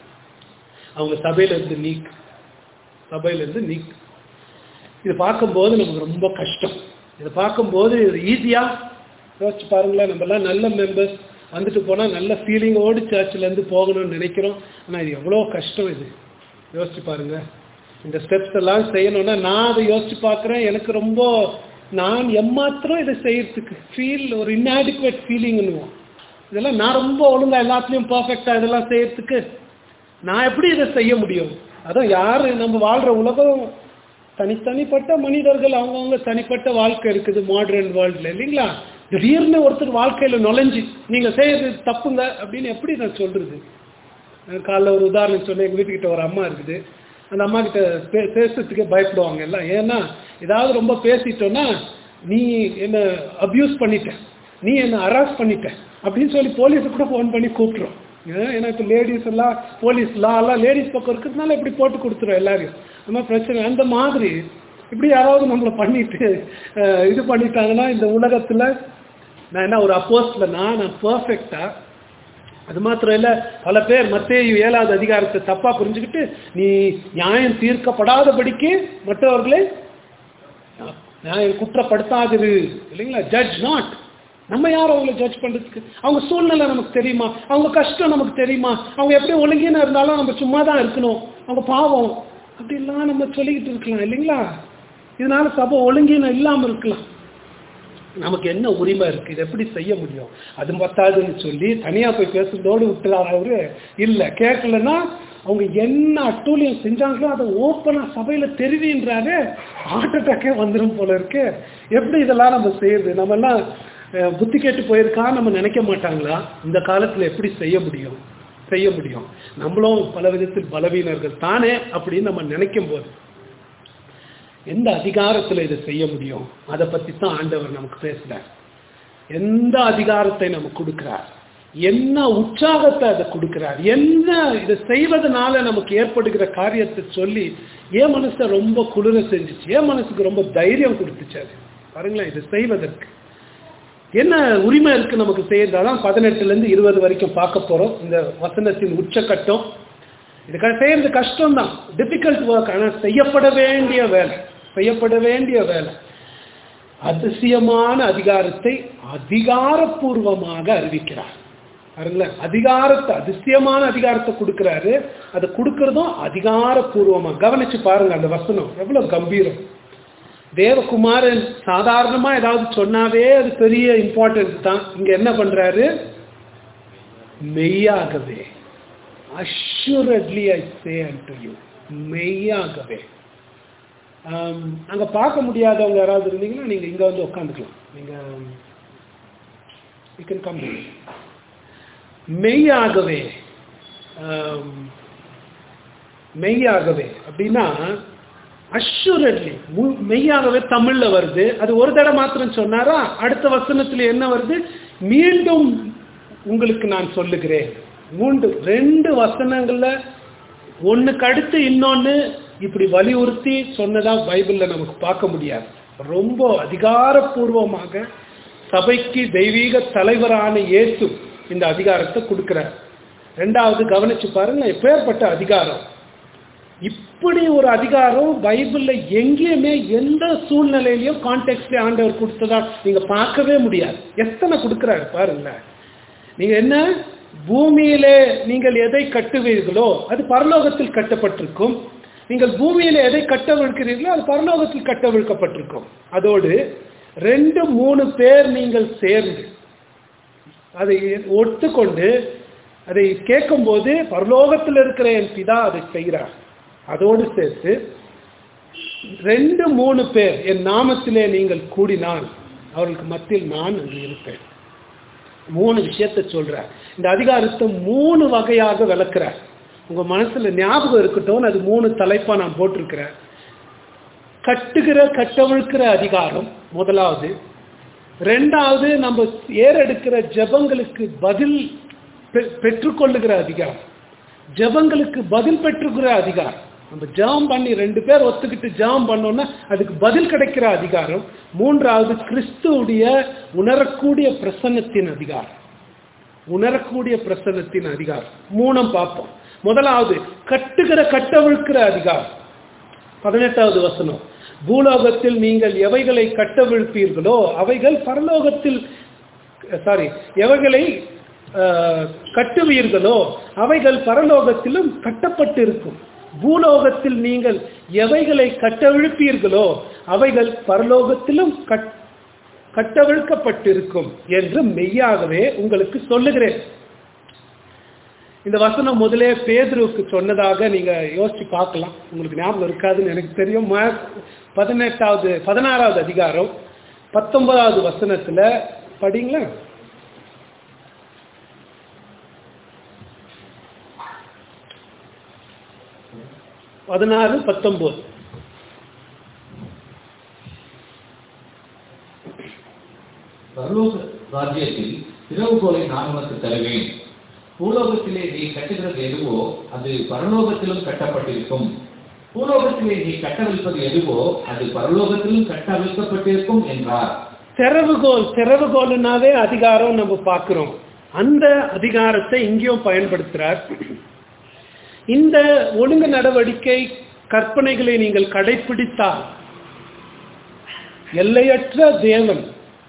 அவங்க சபையில இருந்து நீக்கு சபையில இருந்து நீக்கு இது பார்க்கும்போது நமக்கு ரொம்ப கஷ்டம் இதை பார்க்கும்போது இது ஈஸியா யோசிச்சு பாருங்களேன் நம்ம எல்லாம் நல்ல மெம்பர்ஸ் வந்துட்டு போனா நல்ல ஃபீலிங்கோடு சர்ச்சில் இருந்து போகணும்னு நினைக்கிறோம் ஆனா இது எவ்வளோ கஷ்டம் இது யோசிச்சு பாருங்க இந்த ஸ்டெப்ஸ் எல்லாம் செய்யணும்னா நான் அதை யோசிச்சு பார்க்குறேன் எனக்கு ரொம்ப நான் எம்மாத்திரம் இதை செய்யறதுக்கு ஃபீல் ஒரு இன்ஆடிகுவேட் ஃபீலிங்னுவோம் இதெல்லாம் நான் ரொம்ப ஒழுங்கா எல்லாத்துலேயும் பர்ஃபெக்டா இதெல்லாம் செய்யறதுக்கு நான் எப்படி இதை செய்ய முடியும் அதான் யாரு நம்ம வாழ்ற உலகம் தனித்தனிப்பட்ட மனிதர்கள் அவங்கவுங்க தனிப்பட்ட வாழ்க்கை இருக்குது மாடர்ன் வேர்ல்டில் இல்லைங்களா திடீர்னு ஒருத்தர் வாழ்க்கையில நுழைஞ்சு நீங்க செய்யறது தப்புங்க அப்படின்னு எப்படி நான் சொல்றது நான் காலைல ஒரு உதாரணம் சொன்னேன் எங்க வீட்டுக்கிட்ட ஒரு அம்மா இருக்குது அந்த அம்மா கிட்ட பே பேசுறதுக்கே பயப்படுவாங்க எல்லாம் ஏன்னா ஏதாவது ரொம்ப பேசிட்டோன்னா நீ என்ன அப்யூஸ் பண்ணிட்ட நீ என்ன அராஸ் பண்ணிட்ட அப்படின்னு சொல்லி போலீஸுக்கு கூட ஃபோன் பண்ணி கூப்பிட்றோம் ஏன்னா இப்போ லேடிஸ் எல்லாம் போலீஸ் லா எல்லாம் லேடிஸ் பக்கம் இருக்கிறதுனால இப்படி போட்டு கொடுத்துரும் எல்லாரையும் அந்த மாதிரி பிரச்சனை அந்த மாதிரி இப்படி யாராவது நம்மளை பண்ணிட்டு அஹ், இது பண்ணிட்டாங்கன்னா இந்த உலகத்தில் நான் என்ன ஒரு அப்போஸ்ட்லனா நான் பர்ஃபெக்டா அது மாத்திரம் இல்ல பல பேர் மத்தேயு ஏழாவது அதிகாரத்தை தப்பா புரிஞ்சுக்கிட்டு நீ நியாயம் தீர்க்கப்படாதபடிக்கு மற்றவர்களை நியாயம் குற்றப்படுத்தாதிரு இல்லைங்களா ஜட்ஜ் நாட் நம்ம யார் அவங்கள ஜட்ஜ் பண்றதுக்கு அவங்க சூழ்நிலை நமக்கு தெரியுமா அவங்க கஷ்டம் நமக்கு தெரியுமா அவங்க எப்படி ஒழுங்கின இருந்தாலும் நம்ம சும்மா தான் இருக்கணும் அவங்க பாவம் அப்படிலாம் நம்ம சொல்லிக்கிட்டு இருக்கலாம் இல்லைங்களா இதனால சபை ஒழுங்கின இல்லாம இருக்கலாம் நமக்கு என்ன உரிமை இருக்கு இதை எப்படி செய்ய முடியும் அது பத்தாதுன்னு சொல்லி தனியா போய் பேசுறதோடு விட்டுறாரு அவரு இல்ல கேட்கலன்னா அவங்க என்ன அட்டூழியம் செஞ்சாங்களோ அதை ஓப்பனா சபையில தெரிவின்றாரு ஹார்ட் அட்டாக்கே வந்துடும் போல இருக்கு எப்படி இதெல்லாம் நம்ம செய்யறது நம்ம எல்லாம் அஹ், புத்தி கேட்டு போயிருக்கா நம்ம நினைக்க மாட்டாங்களா இந்த காலத்துல எப்படி செய்ய முடியும் செய்ய முடியும் நம்மளும் பல விதத்தில் பலவீனர்கள் தானே அப்படின்னு நம்ம நினைக்கும் போது எந்த அதிகாரத்துல இதை செய்ய முடியும் அதை பத்தி தான் ஆண்டவர் நமக்கு பேசுறார் எந்த அதிகாரத்தை நமக்கு கொடுக்கிறார் என்ன உற்சாகத்தை அதை கொடுக்கிறார் என்ன இதை செய்வதனால நமக்கு ஏற்படுகிற காரியத்தை சொல்லி என் மனசை ரொம்ப குளிர செஞ்சுச்சு என் மனசுக்கு ரொம்ப தைரியம் கொடுத்துச்சு அது பாருங்களேன் இதை செய்வதற்கு என்ன உரிமை இருக்கு நமக்கு செய்யறதாதான் பதினெட்டுல இருந்து இருபது வரைக்கும் பார்க்க போறோம் இந்த வசனத்தின் உச்சக்கட்டம் இதுக்காக செய்யறது கஷ்டம் தான் டிஃபிகல்ட் ஒர்க் ஆனால் செய்யப்பட வேண்டிய வேலை செய்யப்பட வேண்டிய வேலை அதிசயமான அதிகாரத்தை அதிகாரப்பூர்வமாக அறிவிக்கிறார் பாருங்களேன் அதிகாரத்தை அதிசயமான அதிகாரத்தை கொடுக்கிறாரு அதை கொடுக்கறதும் அதிகாரப்பூர்வமா கவனிச்சு பாருங்க அந்த வசனம் எவ்வளவு கம்பீரம் தேவகுமாரன் சாதாரணமா ஏதாவது சொன்னாவே அது பெரிய இம்பார்ட்டன்ஸ் தான் இங்க என்ன பண்றாரு மெய்யாகவே அஷ்யூரட்லி ஐ சே டு யூ மெய்யாகவே ஆம், அங்க பார்க்க முடியாதவங்க யாராவது இருந்தீங்கன்னா நீங்க இங்க வந்து உட்காந்துக்கலாம் நீங்க you can come here. மெய்யாகவே ஆம், மெய்யாகவே அப்படின்னா அஷ்யூரட்லி மெய்யாகவே தமிழ்ல வருது அது ஒரு தடவை மாத்திரம் சொன்னாரா அடுத்த வசனத்துல என்ன வருது மீண்டும் உங்களுக்கு நான் சொல்லுகிறேன் மூன்று ரெண்டு வசனங்கள்ல ஒண்ணுக்கு அடுத்து இன்னொன்னு இப்படி வலியுறுத்தி சொன்னதா பைபிள்ல நமக்கு பார்க்க முடியாது ரொம்ப அதிகாரப்பூர்வமாக சபைக்கு தெய்வீக தலைவரான இயேசு இந்த அதிகாரத்தை கொடுக்கிறார் ரெண்டாவது கவனிச்சு பாருங்க எப்பேற்பட்ட அதிகாரம் இப்படி ஒரு அதிகாரம் பைபிள்ல எங்கேயுமே எந்த சூழ்நிலையிலையும் கான்டெக்ட்ல ஆண்டவர் கொடுத்ததா நீங்க பார்க்கவே முடியாது எத்தனை கொடுக்கிறாரு பாருங்களேன் நீங்க என்ன பூமியிலே நீங்கள் எதை கட்டுவீர்களோ அது பரலோகத்தில் கட்டப்பட்டிருக்கும் நீங்கள் பூமியில எதை கட்டவிழ்க்கிறீர்களோ அது பரலோகத்தில் கட்டவிழ்க்கப்பட்டிருக்கும் அதோடு ரெண்டு மூணு பேர் நீங்கள் சேர்ந்து அதை ஒத்துக்கொண்டு அதை கேட்கும்போது பரலோகத்தில் இருக்கிற என் பிதா அதை செய்கிறார் அதோடு சேர்த்து ரெண்டு மூணு பேர் என் நாமத்திலே நீங்கள் கூடினால் அவர்களுக்கு மத்தியில் நான் அங்கு இருப்பேன் மூணு விஷயத்தை சொல்றார் இந்த அதிகாரத்தை மூணு வகையாக விளக்குறார் உங்க மனசுல ஞாபகம் இருக்கட்டும் அது மூணு தலைப்பா நான் போட்டிருக்கிறேன் கட்டுகிற கட்டவிழ்க்கிற அதிகாரம் முதலாவது ரெண்டாவது நம்ம ஏறெடுக்கிற ஜெபங்களுக்கு பதில் பெ- பெற்றுக்கொள்ளுகிற அதிகாரம் ஜெபங்களுக்கு பதில் பெற்றுக்கிற அதிகாரம் நம்ம ஜெபம் பண்ணி ரெண்டு பேர் ஒத்துக்கிட்டு ஜெபம் பண்ணோம்னா அதுக்கு பதில் கிடைக்கிற அதிகாரம் மூன்றாவது கிறிஸ்துவுடைய உணரக்கூடிய பிரசன்னத்தின் அதிகாரம் உணரக்கூடிய பிரசன்னத்தின் அதிகாரம் மூணம் பார்ப்போம் முதலாவது கட்டுகிற கட்டவிழ்க்கிற அதிகாரம் பதினெட்டாவது வசனம் பூலோகத்தில் நீங்கள் எவைகளை கட்டவிழ்ப்பீர்களோ அவைகள் பரலோகத்தில் சாரி எவைகளை அஹ், கட்டுவீர்களோ அவைகள் பரலோகத்திலும் கட்டப்பட்டிருக்கும் பூலோகத்தில் நீங்கள் எவைகளை கட்டவிழ்ப்பீர்களோ அவைகள் பரலோகத்திலும் கட் கட்டவிழ்க்கப்பட்டிருக்கும் என்று மெய்யாகவே உங்களுக்கு சொல்லுகிறேன் இந்த வசனம் முதலே பேதுருவுக்கு சொன்னதாக நீங்க யோசிச்சு பார்க்கலாம் உங்களுக்கு ஞாபகம் இருக்காதுன்னு எனக்கு தெரியும் ம- பதினெட்டாவது பதினாறாவது அதிகாரம் பத்தொன்பதாவது வசனத்துல படிங்களா பதினாறு பத்தொன்பது பரலோக ராஜ்யத்தில் திறவுகோலை நான் உனக்கு தருவேன் பூலோகத்திலே நீ கட்டுகிறது எதுவோ அது பரலோகத்திலும் கட்டப்பட்டிருக்கும் பூலோகத்திலே நீ கட்டவிழ்ப்பது எதுவோ அது பரலோகத்திலும் கட்டவிழ்க்கப்பட்டிருக்கும் என்றார் திறவுகோல் திறவுகோல்னாவே அதிகாரம் நம்ம பார்க்கிறோம் அந்த அதிகாரத்தை இங்கேயும் பயன்படுத்துறார் இந்த ஒழுங்கு நடவடிக்கை கற்பனைகளை நீங்கள் கடைபிடித்தால் எல்லையற்ற தேவன்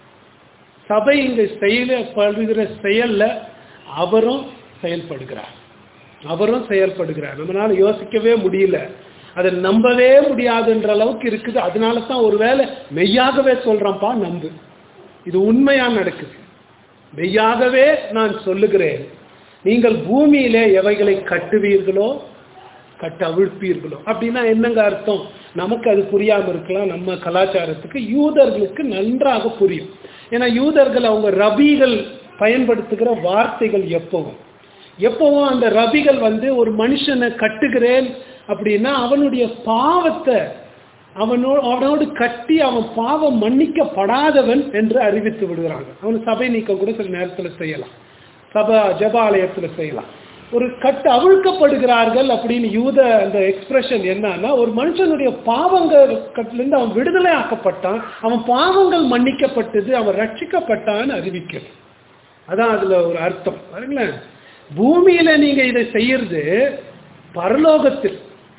சபை இங்க செயல்படுகிற செயல்ல அவரும் செயல்படுகிறார் அவரும் செயல்படுகிறார் நம்மளால யோசிக்கவே முடியல அதை நம்பவே முடியாதுன்ற அளவுக்கு இருக்குது அதனால தான் ஒருவேளை மெய்யாகவே சொல்றேன்ப்பா நம்பு இது உண்மையா நடக்குது மெய்யாகவே நான் சொல்லுகிறேன் நீங்கள் பூமியிலே எவைகளை கட்டுவீர்களோ கட்ட அவிழ்ப்பீர்களோ அப்படின்னா என்னங்க அர்த்தம் நமக்கு அது புரியாம இருக்கலாம் நம்ம கலாச்சாரத்துக்கு யூதர்களுக்கு நன்றாக புரியும் ஏன்னா யூதர்கள் அவங்க ரபிகள் பயன்படுத்துகிற வார்த்தைகள் எப்பவும் எப்பவும் அந்த ரபிகள் வந்து ஒரு மனுஷனை கட்டுகிறேன் அப்படின்னா அவனுடைய பாவத்தை அவனோ அவனோடு கட்டி அவன் பாவம் மன்னிக்கப்படாதவன் என்று அறிவித்து விடுகிறாங்க அவன் சபை நீக்கம் கூட சில நேரத்தில் செய்யலாம் சபா ஜபாலயத்துல செய்யலாம் ஒரு கட்டு அவிழ்க்கப்படுகிறார்கள் அப்படின்னு யூத அந்த எக்ஸ்பிரஷன் என்னன்னா ஒரு மனுஷனுடைய பாவங்கள் கட்டிலிருந்து அவன் விடுதலை ஆக்கப்பட்டான் அவன் பாவங்கள் மன்னிக்கப்பட்டது அவன் ரட்சிக்கப்பட்டான்னு அறிவிக்கிறது அதான் அதுல ஒரு அர்த்தம் பாருங்களேன் பூமியில நீங்க இதை செய்யறது பரலோகத்தில்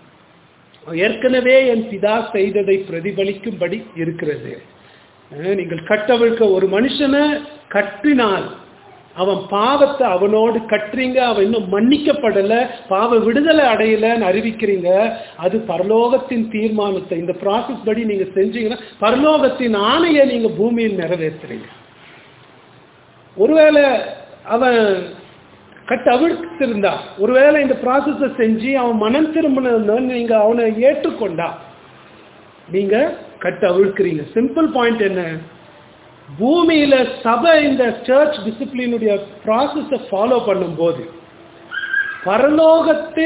ஏற்கனவே என் பிதா செய்ததை பிரதிபலிக்கும்படி இருக்கிறது அஹ் நீங்கள் கட்டவிழ்க்க ஒரு மனுஷனை கட்டினால் அவன் பாவத்தை அவனோடு கட்டுறீங்க அவன் இன்னும் மன்னிக்கப்படல பாவ விடுதலை அடையலன்னு அறிவிக்கிறீங்க அது பரலோகத்தின் தீர்மானத்தை இந்த ப்ராசஸ் படி நீங்க செஞ்சீங்கன்னா பரலோகத்தின் ஆணையை நீங்க பூமியில் நிறைவேற்றுறீங்க ஒருவேளை அவன் கட்டு அவிழ்த்திருந்தா ஒருவேளை இந்த ப்ராசஸை செஞ்சு அவன் மனம் திரும்பினு நீங்க அவனை ஏற்றுக்கொண்டா நீங்க கட்டு அவிழ்க்கிறீங்க சிம்பிள் பாயிண்ட் என்ன பூமியில சபை இந்த சர்ச் டிசிப்ளினுடைய ப்ராசஸை ஃபாலோ பண்ணும்போது பரலோகத்து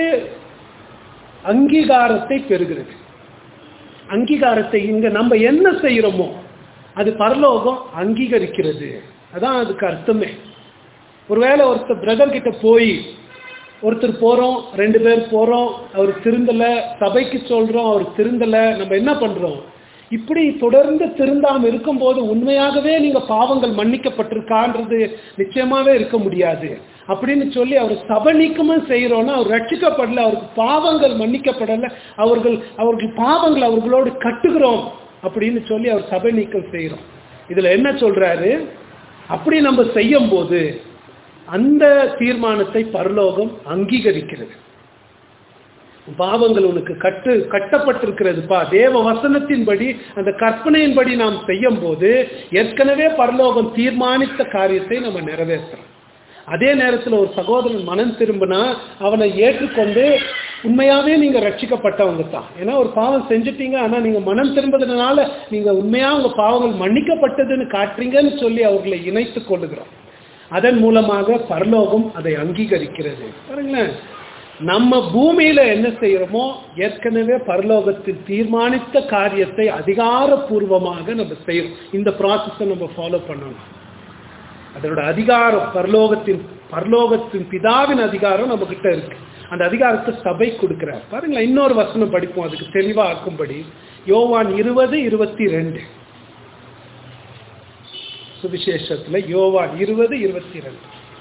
அங்கீகாரத்தை பெறுகிறது அங்கீகாரத்தை இங்க நம்ம என்ன செய்யறோமோ அது பரலோகம் அங்கீகரிக்கிறது அதான் அதுக்கு அர்த்தமே ஒருவேளை ஒருத்தர் பிரதர் கிட்ட போய் ஒருத்தர் போறோம் ரெண்டு பேர் போறோம் அவர் திருந்தல சபைக்கு சொல்றோம் அவர் திருந்தல நம்ம என்ன பண்றோம் இப்படி தொடர்ந்து திருந்தாம இருக்கும்போது உண்மையாகவே நீங்க பாவங்கள் மன்னிக்கப்பட்டிருக்கான்றது நிச்சயமாவே இருக்க முடியாது அப்படின்னு சொல்லி அவர் சபை நீக்கமும் செய்யறோம்னா அவர் ரட்சிக்கப்படல அவருக்கு பாவங்கள் மன்னிக்கப்படல அவர்கள் அவர்கள் பாவங்கள் அவர்களோடு கட்டுகிறோம் அப்படின்னு சொல்லி அவர் சபை நீக்கம் செய்யறோம் இதுல என்ன சொல்றாரு அப்படி நம்ம செய்யும் போது அந்த தீர்மானத்தை பரலோகம் அங்கீகரிக்கிறது பாவங்கள் உனக்கு கட்டு கட்டப்பட்டிருக்கிறதுப்பா தேவ வசனத்தின்படி அந்த கற்பனையின்படி நாம் செய்யும் போது ஏற்கனவே பரலோகம் தீர்மானித்த காரியத்தை நம்ம நிறைவேற்றுறோம் அதே நேரத்தில் ஒரு சகோதரன் மனம் திரும்பினா அவனை ஏற்றுக்கொண்டு உண்மையாவே நீங்க ரட்சிக்கப்பட்டவங்க தான் ஏன்னா ஒரு பாவம் செஞ்சுட்டீங்க ஆனா நீங்க மனம் திரும்புறதுனால நீங்க உண்மையா உங்க பாவங்கள் மன்னிக்கப்பட்டதுன்னு காட்டுறீங்கன்னு சொல்லி அவர்களை இணைத்துக் கொள்ளுகிறோம் அதன் மூலமாக பரலோகம் அதை அங்கீகரிக்கிறது பாருங்களேன் நம்ம பூமியில என்ன செய்யறோமோ ஏற்கனவே பரலோகத்தில் தீர்மானித்த காரியத்தை அதிகாரப்பூர்வமாக நம்ம செய்யறோம் இந்த ப்ராசஸை நம்ம ஃபாலோ பண்ணணும் அதனோட அதிகாரம் பரலோகத்தின் பரலோகத்தின் பிதாவின் அதிகாரம் நம்ம கிட்ட இருக்கு அந்த அதிகாரத்தை சபை கொடுக்கிறார் பாருங்களேன் இன்னொரு வசனம் படிப்போம் அதுக்கு தெளிவா ஆக்கும்படி யோவான் இருபது இருபத்தி ரெண்டு சுவிசேஷத்துல யோவான் இருபது இருபத்தி ரெண்டு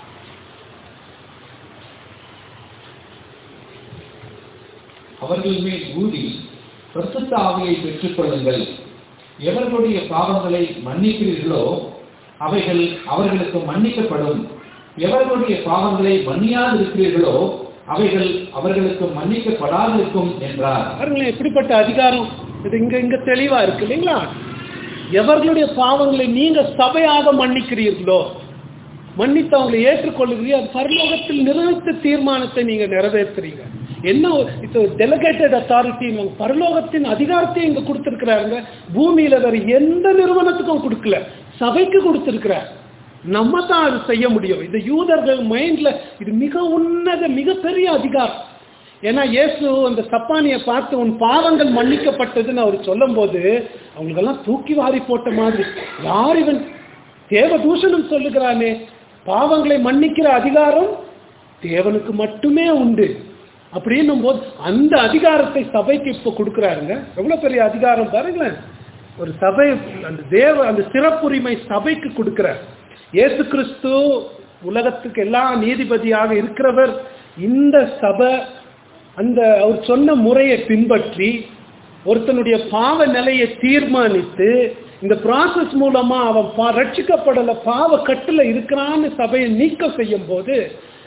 அவர்கள் மேல் ஊதி பிரசுத்த ஆவியை பெற்றுக் கொள்ளுங்கள் எவர்களுடைய பாவங்களை மன்னிக்கிறீர்களோ அவைகள் அவர்களுக்கு மன்னிக்கப்படும் எவர்களுடைய பாவங்களை மன்னியாது இருக்கிறீர்களோ அவைகள் அவர்களுக்கு மன்னிக்கப்படாதிருக்கும் என்றார் பாருங்களேன் எப்படிப்பட்ட அதிகாரம் இது இங்க இங்க தெளிவா இருக்கு இல்லைங்களா எவர்களுடைய பாவங்களை நீங்க சபையாக மன்னிக்கிறீர்களோ மன்னித்து அவங்களை ஏற்றுக்கொள்ளுகிறீர்கள் அது பரலோகத்தில் நிர்ணயித்த தீர்மானத்தை நீங்க நிறைவேற்றுறீங்க என்ன இது டெலிகேட்டட் அத்தாரிட்டி பரலோகத்தின் அதிகாரத்தை இங்க கொடுத்திருக்கிறாருங்க பூமியில வேற எந்த நிறுவனத்துக்கும் கொடுக்கல சபைக்கு கொடுத்திருக்கிறார் நம்ம தான் அது செய்ய முடியும் இந்த யூதர்கள் மைண்ட்ல இது மிக உன்னத மிகப்பெரிய அதிகாரம் ஏன்னா இயேசு அந்த சப்பானியை பார்த்து உன் பாவங்கள் மன்னிக்கப்பட்டதுன்னு அவர் சொல்லும் போது அவங்களுக்கெல்லாம் தூக்கி வாரி போட்ட மாதிரி யார் இவன் தேவ தூஷணம் சொல்லுகிறானே பாவங்களை மன்னிக்கிற அதிகாரம் தேவனுக்கு மட்டுமே உண்டு அப்படின்னும் போது அந்த அதிகாரத்தை சபைக்கு இப்ப கொடுக்குறாருங்க எவ்வளவு பெரிய அதிகாரம் பாருங்களேன் ஒரு சபை அந்த தேவ அந்த சிறப்புரிமை சபைக்கு கொடுக்கிறார் இயேசு கிறிஸ்து உலகத்துக்கு எல்லா நீதிபதியாக இருக்கிறவர் இந்த சபை அந்த அவர் சொன்ன முறையை பின்பற்றி ஒருத்தனுடைய பாவ நிலையை தீர்மானித்து இந்த ப்ராசஸ் மூலமா அவன் பா ரட்சிக்கப்படல பாவ கட்டுல இருக்கிறான்னு சபையை நீக்கம் செய்யும் போது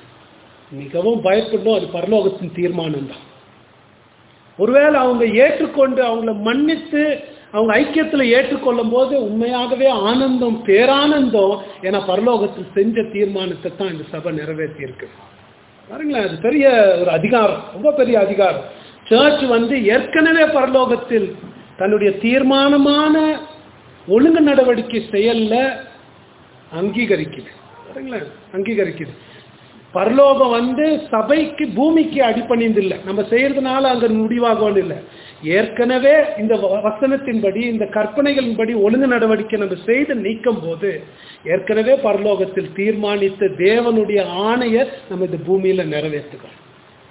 மிகவும் பயப்படணும் அது பரலோகத்தின் தீர்மானம் தான் ஒருவேளை அவங்க ஏற்றுக்கொண்டு அவங்கள மன்னித்து அவங்க ஐக்கியத்துல ஏற்றுக்கொள்ளும் போது உண்மையாகவே ஆனந்தம் பேரானந்தம் ஏன்னா பரலோகத்தில் செஞ்ச தீர்மானத்தை தான் இந்த சபை நிறைவேற்றி இருக்கு பாருங்களேன் அது பெரிய ஒரு அதிகாரம் ரொம்ப பெரிய அதிகாரம் சர்ச் வந்து ஏற்கனவே பரலோகத்தில் தன்னுடைய தீர்மானமான ஒழுங்கு நடவடிக்கை செயல்ல அங்கீகரிக்குது பாருங்களேன் அங்கீகரிக்குது பரலோகம் வந்து சபைக்கு பூமிக்கு அடிப்பணிந்து இல்லை நம்ம செய்யறதுனால அங்க முடிவாகணும் இல்லை ஏற்கனவே இந்த வ- வசனத்தின்படி இந்த கற்பனைகளின்படி ஒழுங்கு நடவடிக்கை நம்ம செய்து நீக்கும் போது ஏற்கனவே பரலோகத்தில் தீர்மானித்த தேவனுடைய ஆணையை நம்ம இந்த பூமியில நிறைவேற்றுக்கிறோம்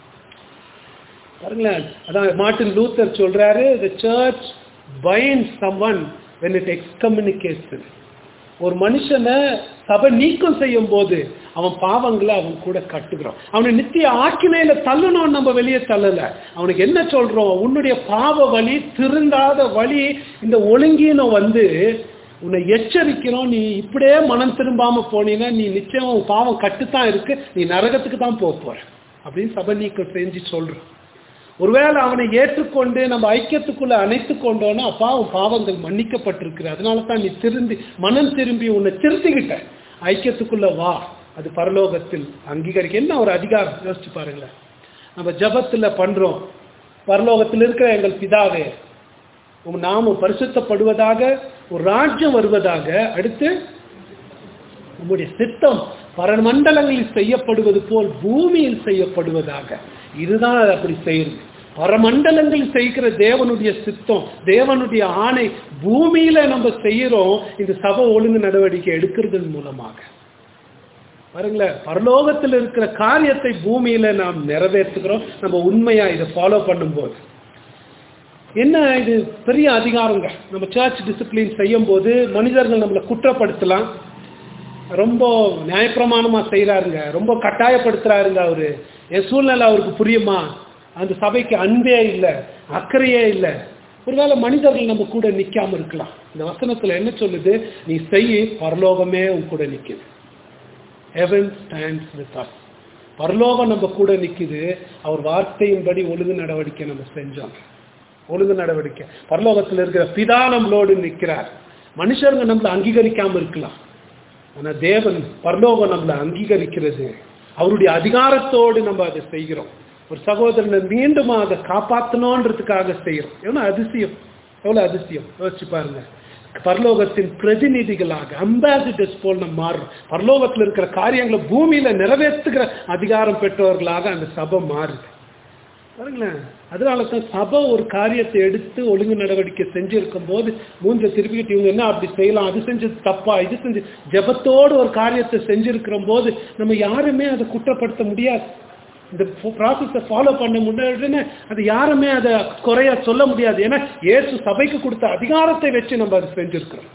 பாருங்களேன் அதான் மார்ட்டின் லூத்தர் சொல்றாரு the church binds someone when it excommunicates him ஒரு மனுஷனை சபை நீக்கம் செய்யும் போது அவன் பாவங்களை அவன் கூட கட்டுகிறோம் அவனை நித்திய ஆக்கினையில தள்ளணும் நம்ம வெளியே தள்ளல அவனுக்கு என்ன சொல்றோம் உன்னுடைய பாவ வழி திருந்தாத வழி இந்த ஒழுங்கீனம் வந்து உன்னை எச்சரிக்கிறோம் நீ இப்படியே மனம் திரும்பாம போனீங்கன்னா நீ நிச்சயம் உன் பாவம் கட்டுத்தான் இருக்கு நீ நரகத்துக்கு தான் போக போற அப்படின்னு சபை நீக்கம் செஞ்சு சொல்றோம் ஒருவேளை அவனை ஏற்றுக்கொண்டு நம்ம ஐக்கியத்துக்குள்ள அணைத்து கொண்டோன்னா அப்பா உன் பாவங்கள் மன்னிக்கப்பட்டிருக்கு அதனால தான் நீ திருந்தி மனம் திரும்பி உன்னை திருத்திக்கிட்ட ஐக்கியத்துக்குள்ள வா அது பரலோகத்தில் அங்கீகரிக்க என்ன ஒரு அதிகாரம் யோசிச்சு பாருங்களேன் நம்ம ஜபத்துல பண்றோம் பரலோகத்தில் இருக்கிற எங்கள் பிதாவே உம் நாமம் பரிசுத்தப்படுவதாக ஒரு ராஜ்யம் வருவதாக அடுத்து உம்முடைய சித்தம் பரமண்டலங்களில் செய்யப்படுவது போல் பூமியில் செய்யப்படுவதாக இதுதான் அது அப்படி செய்யுது பரமண்டலங்களில் செய்கிற தேவனுடைய சித்தம் தேவனுடைய ஆணை பூமியில நம்ம செய்யறோம் இந்த சபை ஒழுங்கு நடவடிக்கை எடுக்கிறதன் மூலமாக பாருங்களேன் பரலோகத்தில் இருக்கிற காரியத்தை பூமியில நாம் நிறைவேற்றுகிறோம் நம்ம உண்மையா இதை ஃபாலோ பண்ணும்போது என்ன இது பெரிய அதிகாரங்க நம்ம சர்ச் டிசிப்ளின் செய்யும் போது மனிதர்கள் நம்மளை குற்றப்படுத்தலாம் ரொம்ப நியாயப்பிரமாணமா செய்யறாருங்க ரொம்ப கட்டாயப்படுத்துறாருங்க அவரு என் சூழ்நிலை அவருக்கு புரியுமா அந்த சபைக்கு அன்பே இல்லை அக்கறையே இல்லை ஒருவேளை மனிதர்கள் நம்ம கூட நிக்காம இருக்கலாம் இந்த வசனத்துல என்ன சொல்லுது நீ செய் பரலோகமே உன் கூட நிக்குது heaven stands with us பரலோகம் நம்ம கூட நிக்குது அவர் வார்த்தையின்படி ஒழுங்கு நடவடிக்கை நம்ம செஞ்சோம் ஒழுங்கு நடவடிக்கை பரலோகத்தில் இருக்கிற பிதா நம்மளோடு நிற்கிறார் மனுஷருங்க நம்மளை அங்கீகரிக்காம இருக்கலாம் ஆனா தேவன் பரலோகம் நம்மளை அங்கீகரிக்கிறது அவருடைய அதிகாரத்தோடு நம்ம அதை செய்கிறோம் ஒரு சகோதரனை மீண்டும் அதை காப்பாற்றணுன்றதுக்காக செய்கிறோம் எவ்வளவு அதிசயம் எவ்வளவு அதிசயம் யோசிச்சு பாருங்க பரலோகத்தின் பிரதிநிதிகளாக அம்பாசிடர்ஸ் போல் நம்ம மாறுறோம் பரலோகத்தில் இருக்கிற காரியங்களை பூமியில நிறைவேற்றுகிற அதிகாரம் பெற்றவர்களாக அந்த சபை மாறுது பாருங்களேன் அதனால தான் சபை ஒரு காரியத்தை எடுத்து ஒழுங்கு நடவடிக்கை செஞ்சிருக்கும் போது மூஞ்ச திருப்பிக்கிட்டு இவங்க என்ன அப்படி செய்யலாம் அது செஞ்சது தப்பா இது செஞ்சு ஜெபத்தோடு ஒரு காரியத்தை செஞ்சிருக்கிற போது நம்ம யாருமே அதை குற்றப்படுத்த முடியாது இந்த ப்ராசஸை ஃபாலோ பண்ண முடியாதுன்னு அது யாருமே அதை குறைய சொல்ல முடியாது ஏன்னா இயேசு சபைக்கு கொடுத்த அதிகாரத்தை வச்சு நம்ம அதை செஞ்சிருக்கிறோம்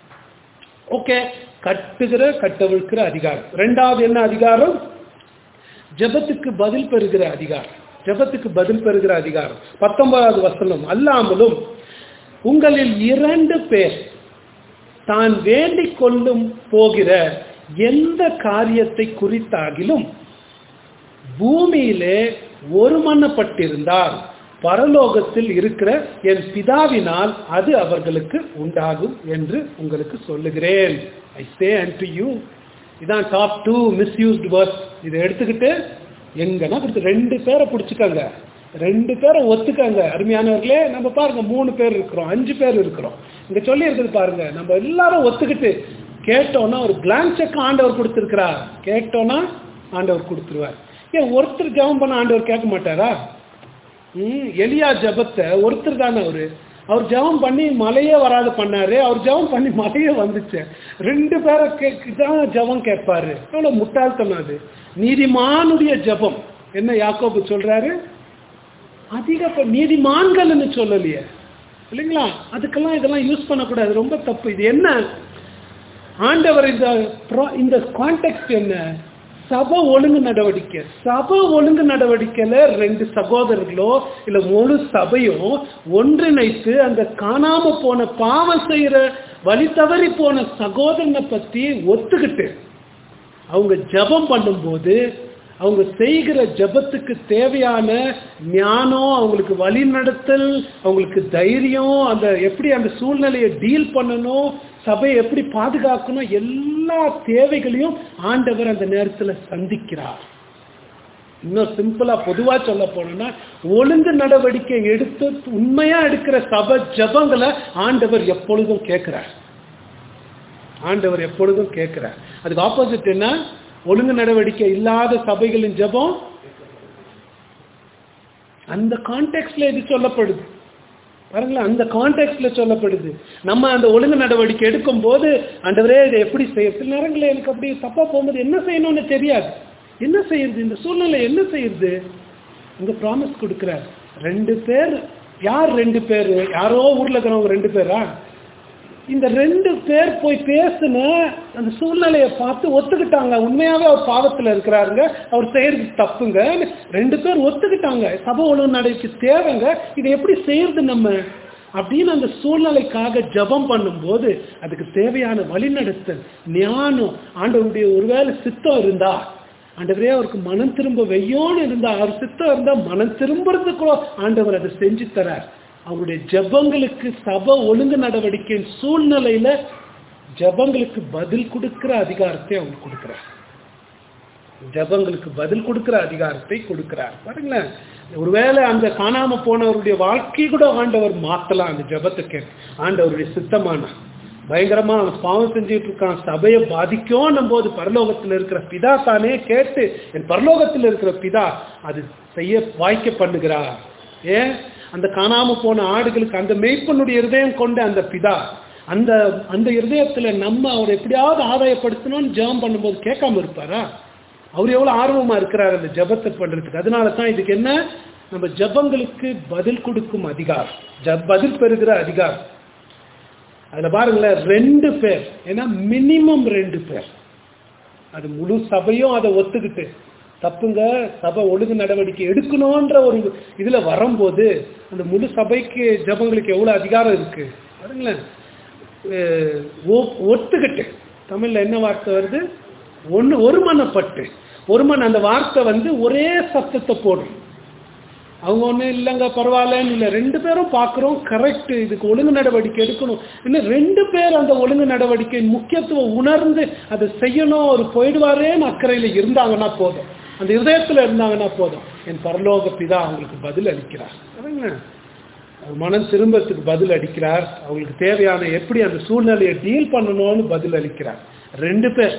ஓகே கட்டுகிற கட்டவிழ்க்கிற அதிகாரம் ரெண்டாவது என்ன அதிகாரம் ஜெபத்துக்கு பதில் பெறுகிற அதிகாரம் ஜெபத்துக்கு பதில் பெறுகிற அதிகாரம் பத்தொன்பதாவது வசனம் அல்லாமலும் உங்களில் இரண்டு பேர் தான் வேண்டிக் கொள்ளும் போகிற எந்த காரியத்தை குறித்தாகிலும் பூமியிலே ஒருமனப்பட்டிருந்தால் பரலோகத்தில் இருக்கிற என் பிதாவினால் அது அவர்களுக்கு உண்டாகும் என்று உங்களுக்கு சொல்லுகிறேன் I say unto you இதான் டாப் டூ மிஸ்யூஸ்டு வேர்ட்ஸ் இதை எடுத்துக்கிட்டு எங்கன்னா கொடுத்து ரெண்டு பேரை பிடிச்சிக்கங்க ரெண்டு பேரை ஒத்துக்கங்க அருமையானவர்களே நம்ம பாருங்க மூணு பேர் இருக்கிறோம் அஞ்சு பேர் இருக்கிறோம் இங்க சொல்லி இருக்குது பாருங்க நம்ம எல்லாரும் ஒத்துக்கிட்டு கேட்டோம்னா ஒரு பிளாங்க் செக் ஆண்டவர் கொடுத்துருக்கிறார் கேட்டோம்னா ஆண்டவர் கொடுத்துருவார் ஏன் ஒருத்தர் ஜெபம் பண்ண ஆண்டவர் கேட்க மாட்டாரா ம் எலியா ஜெபத்தை ஒருத்தர் தானே அவரு அவர் ஜெபம் பண்ணி மழையே வராது பண்ணாரு அவர் ஜெபம் பண்ணி மழையே வந்துச்சு ரெண்டு பேரை தான் ஜெபம் கேட்பாரு எவ்வளவு முட்டாள்தனம் அது நீதிமானுடைய ஜெபம் என்ன யாக்கோபு சொல்றாரு அதிக ப- நீதிமான்கள்னு சொல்லலையே இல்லைங்களா அதுக்கெல்லாம் இதெல்லாம் யூஸ் பண்ணக்கூடாது ரொம்ப தப்பு இது என்ன ஆண்டவர் இந்த pro- இந்த கான்டெக்ட் என்ன சபை ஒழுங்கு நடவடிக்கை சபை ஒழுங்கு நடவடிக்கையில ரெண்டு சகோதரர்களோ இல்ல முழு சபையோ ஒன்றிணைத்து அந்த காணாம போன பாவம் செய்யற வழி தவறி போன சகோதரனை பத்தி ஒத்துக்கிட்டு அவங்க ஜெபம் பண்ணும்போது அவங்க செய்கிற ஜெபத்துக்கு தேவையான ஞானம் அவங்களுக்கு வழிநடத்தல் அவங்களுக்கு தைரியம் அந்த எப்படி அந்த சூழ்நிலையை டீல் பண்ணணும் சபையை எப்படி பாதுகாக்கணும் எல்லா தேவைகளையும் ஆண்டவர் அந்த நேரத்தில் சந்திக்கிறார் இன்னும் சிம்பிளா பொதுவா சொல்ல போனோம்னா ஒழுங்கு நடவடிக்கை எடுத்து உண்மையா எடுக்கிற சபை ஜெபங்களை ஆண்டவர் எப்பொழுதும் கேட்கிறார் ஆண்டவர் எப்பொழுதும் கேட்கிறார் அதுக்கு ஆப்போசிட் என்ன ஒழுங்கு நடவடிக்கை இல்லாத சபைகளின் ஜெபம் அந்த கான்டெக்ட்ல இது சொல்லப்படுது பாருங்களேன் அந்த கான்டெக்ட்ல சொல்லப்படுது நம்ம அந்த ஒழுங்கு நடவடிக்கை எடுக்கும் போது ஆண்டவரே இதை எப்படி செய்ய சில நேரங்களில் எனக்கு அப்படி தப்பா போகும்போது என்ன செய்யணும்னு தெரியாது என்ன செய்யறது இந்த சூழ்நிலை என்ன செய்யறது இங்க ப்ராமிஸ் கொடுக்கிறார் ரெண்டு பேர் யார் ரெண்டு பேர் யாரோ ஊர்ல இருக்கிறவங்க ரெண்டு பேரா இந்த ரெண்டு பேர் போய் பேசுன அந்த சூழ்நிலையை பார்த்து ஒத்துக்கிட்டாங்க உண்மையாவே அவர் பாவத்துல இருக்கிறாருங்க அவர் செய்யறது தப்புங்க ரெண்டு பேர் ஒத்துக்கிட்டாங்க சபை ஒழுங்கு நடைக்கு தேவைங்க இதை எப்படி செய்யறது நம்ம அப்படின்னு அந்த சூழ்நிலைக்காக ஜெபம் பண்ணும்போது அதுக்கு தேவையான வழிநடத்தல் ஞானம் ஆண்டவருடைய ஒருவேளை சித்தம் இருந்தா ஆண்டவரே அவருக்கு மனம் திரும்ப வெய்யோன்னு இருந்தா அவர் சித்தம் இருந்தா மனம் திரும்புறதுக்குள்ள ஆண்டவர் அதை செஞ்சு தரார் அவருடைய ஜெபங்களுக்கு சபை ஒழுங்கு நடவடிக்கையின் சூழ்நிலையில ஜெபங்களுக்கு பதில் கொடுக்கிற அதிகாரத்தை அவங்க கொடுக்கிறார் ஜெபங்களுக்கு பதில் கொடுக்கிற அதிகாரத்தை கொடுக்கிறார் பாருங்களேன் ஒருவேளை அந்த காணாம போனவருடைய வாழ்க்கை கூட ஆண்டவர் மாத்தலாம் அந்த ஜெபத்துக்கு ஆண்டவருடைய சித்தமான பயங்கரமா அவன் பாவம் செஞ்சுட்டு இருக்கான் சபையை பாதிக்கும் போது பரலோகத்தில் இருக்கிற பிதா தானே கேட்டு என் பரலோகத்தில் இருக்கிற பிதா அது செய்ய வாய்க்க பண்ணுகிறார் ஏன் அந்த காணாம போன ஆடுகளுக்கு அந்த மெய்ப்பனுடைய இருதயம் கொண்ட அந்த பிதா அந்த அந்த இருதயத்துல நம்ம அவர் எப்படியாவது ஆதாயப்படுத்தணும்னு ஜெபம் பண்ணும்போது கேட்காம இருப்பாரா அவர் எவ்வளவு ஆர்வமா இருக்கிறார் அந்த ஜெபத்தை பண்றதுக்கு அதனால தான் இதுக்கு என்ன நம்ம ஜெபங்களுக்கு பதில் கொடுக்கும் அதிகாரம் ஜப் பதில் பெறுகிற அதிகாரம் அதுல பாருங்களேன் ரெண்டு பேர் ஏன்னா மினிமம் ரெண்டு பேர் அது முழு சபையும் அதை ஒத்துக்கிட்டு தப்புங்க சபை ஒழுங்கு நடவடிக்கை எடுக்கணும்ன்ற ஒரு இதுல வரும்போது அந்த முழு சபைக்கு ஜபங்களுக்கு எவ்வளவு அதிகாரம் இருக்கு பாருங்களேன் அஹ் ஒ- ஒத்துக்கிட்டு தமிழ்ல என்ன வார்த்தை வருது ஒன்று ஒருமனப்பட்டு ஒருமன் அந்த வார்த்தை வந்து ஒரே சத்தத்தை போடும் அவங்க ஒன்றும் இல்லைங்க பரவாயில்லன்னு இல்லை ரெண்டு பேரும் பார்க்குறோம் கரெக்ட் இதுக்கு ஒழுங்கு நடவடிக்கை எடுக்கணும் இன்னும் ரெண்டு பேர் அந்த ஒழுங்கு நடவடிக்கை முக்கியத்துவம் உணர்ந்து அதை செய்யணும் அவர் போயிடுவாரேன்னு அக்கறையில் இருந்தாங்கன்னா போதும் அந்த இதயத்தில் இருந்தாங்கன்னா போதும் என் பரலோக பிதா அவங்களுக்கு பதில் அளிக்கிறார் சரிங்க அவர் மனம் திரும்பத்துக்கு பதில் அளிக்கிறார் அவங்களுக்கு தேவையான எப்படி அந்த சூழ்நிலையை டீல் பண்ணணும்னு பதில் அளிக்கிறார் ரெண்டு பேர்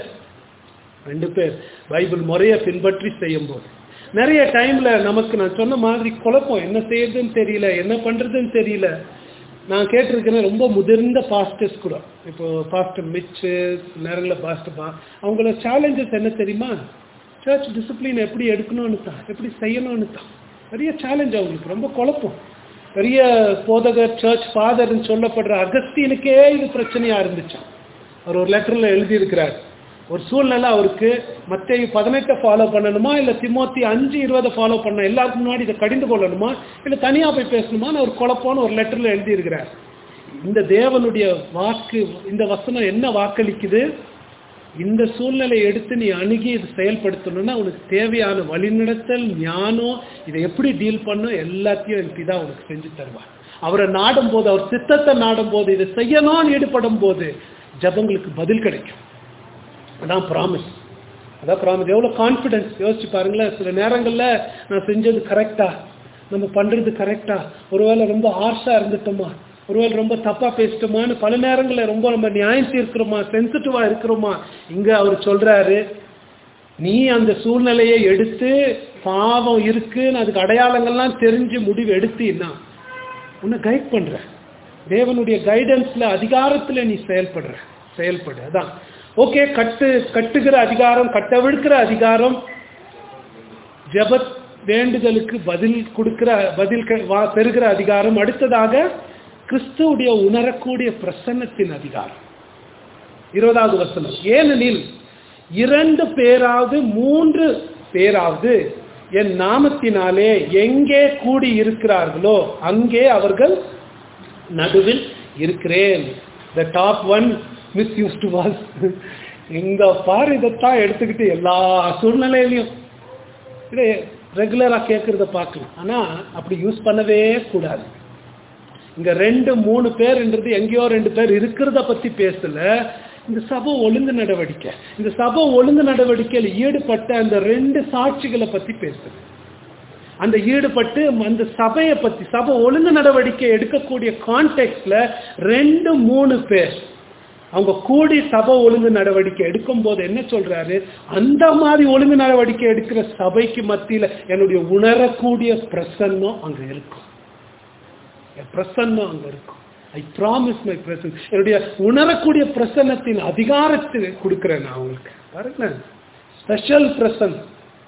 ரெண்டு பேர் பைபிள் முறையை பின்பற்றி செய்யும் போது நிறைய டைம்ல நமக்கு நான் சொன்ன மாதிரி குழப்பம் என்ன செய்யறதுன்னு தெரியல என்ன பண்றதுன்னு தெரியல நான் கேட்டிருக்கிறேன் ரொம்ப முதிர்ந்த பாஸ்டர்ஸ் கூட இப்போ பாஸ்டர் மிச்சு நேரங்களில் பாஸ்டர் பா அவங்கள சேலஞ்சஸ் என்ன தெரியுமா சர்ச் டிசிப்ளின் எப்படி எடுக்கணும்னு தான் எப்படி செய்யணும்னு தான் பெரிய சேலஞ்ச் அவங்களுக்கு ரொம்ப குழப்பம் பெரிய போதகர் சர்ச் ஃபாதர்னு சொல்லப்படுற அகஸ்தியனுக்கே இது பிரச்சனையா இருந்துச்சு அவர் ஒரு லெட்டர்ல எழுதியிருக்கிறார் ஒரு சூழ்நிலை அவருக்கு மற்ற பதினெட்டை ஃபாலோ பண்ணணுமா இல்லை திமோத்தி அஞ்சு இருபதை ஃபாலோ பண்ண எல்லாருக்கும் முன்னாடி இதை கடிந்து கொள்ளணுமா இல்லை தனியாக போய் பேசணுமான்னு ஒரு குழப்பம்னு ஒரு லெட்டரில் எழுதியிருக்கிறார் இந்த தேவனுடைய வாக்கு இந்த வசனம் என்ன வாக்களிக்குது இந்த சூழ்நிலையை எடுத்து நீ அணுகி இது செயல்படுத்தணும்னா உனக்கு தேவையான வழிநடத்தல் ஞானம் இதை எப்படி டீல் பண்ணும் எல்லாத்தையும் என் பிதா உனக்கு செஞ்சு தருவார் அவரை நாடும் போது அவர் சித்தத்தை நாடும் போது இதை செய்யணும்னு ஈடுபடும் போது ஜபங்களுக்கு பதில் கிடைக்கும் அதான் ப்ராமிஸ் அதான் ப்ராமிஸ் எவ்வளோ கான்ஃபிடன்ஸ் யோசிச்சு பாருங்களேன் சில நேரங்களில் நான் செஞ்சது கரெக்டா நம்ம பண்ணுறது கரெக்டா ஒருவேளை ரொம்ப ஹார்ஷாக இருந்துட்டோமா ஒருவேளை ரொம்ப தப்பாக பேசிட்டோமான்னு பல நேரங்களில் ரொம்ப நம்ம நியாயம் தீர்க்கிறோமா சென்சிட்டிவாக இருக்கிறோமா இங்கே அவர் சொல்கிறாரு நீ அந்த சூழ்நிலையை எடுத்து பாவம் இருக்குன்னு அதுக்கு அடையாளங்கள்லாம் தெரிஞ்சு முடிவு எடுத்தீன்னா உன்னை கைட் பண்ற தேவனுடைய கைடன்ஸ்ல அதிகாரத்துல நீ செயல்படுற செயல்படு அதான் ஓகே கட்டு கட்டுகிற அதிகாரம் கட்டவிழ்க்கிற அதிகாரம் ஜெப வேண்டுதலுக்கு பதில் கொடுக்கிற பதில் க- வா- பெறுகிற அதிகாரம் அடுத்ததாக கிறிஸ்துவுடைய உணரக்கூடிய பிரசன்னத்தின் அதிகாரம் இருபதாவது வசனம் ஏனெனில் இரண்டு பேராவது மூன்று பேராவது என் நாமத்தினாலே எங்கே கூடி இருக்கிறார்களோ அங்கே அவர்கள் நடுவில் இருக்கிறேன் the top one misused was எங்க பாரு இதைத்தான் எடுத்துக்கிட்டு எல்லா சூழ்நிலையிலையும் இது ரெகுலராக கேட்குறத பார்க்கலாம் ஆனால் அப்படி யூஸ் பண்ணவே கூடாது இங்க ரெண்டு மூணு பேர்ன்றது எங்கேயோ ரெண்டு பேர் இருக்கிறத பத்தி பேசல இந்த சபை ஒழுங்கு நடவடிக்கை இந்த சபை ஒழுங்கு நடவடிக்கையில் ஈடுபட்ட அந்த ரெண்டு சாட்சிகளை பத்தி பேசுது அந்த ஈடுபட்டு அந்த சபையை பத்தி சபை ஒழுங்கு நடவடிக்கை எடுக்கக்கூடிய கான்டெக்ட்ல ரெண்டு மூணு பேர் அவங்க கூடி சபை ஒழுங்கு நடவடிக்கை எடுக்கும் போது என்ன சொல்றாரு அந்த மாதிரி ஒழுங்கு நடவடிக்கை எடுக்கிற சபைக்கு மத்தியில என்னுடைய உணரக்கூடிய பிரசன்னம் அங்க இருக்கும் என் பிரசன்னம் அங்க இருக்கும் ஐ ப்ராமிஸ் மை பிரசன் என்னுடைய உணரக்கூடிய பிரசன்னத்தின் அதிகாரத்தை கொடுக்கிறேன் நான் உங்களுக்கு பாருங்களேன் ஸ்பெஷல் பிரசன்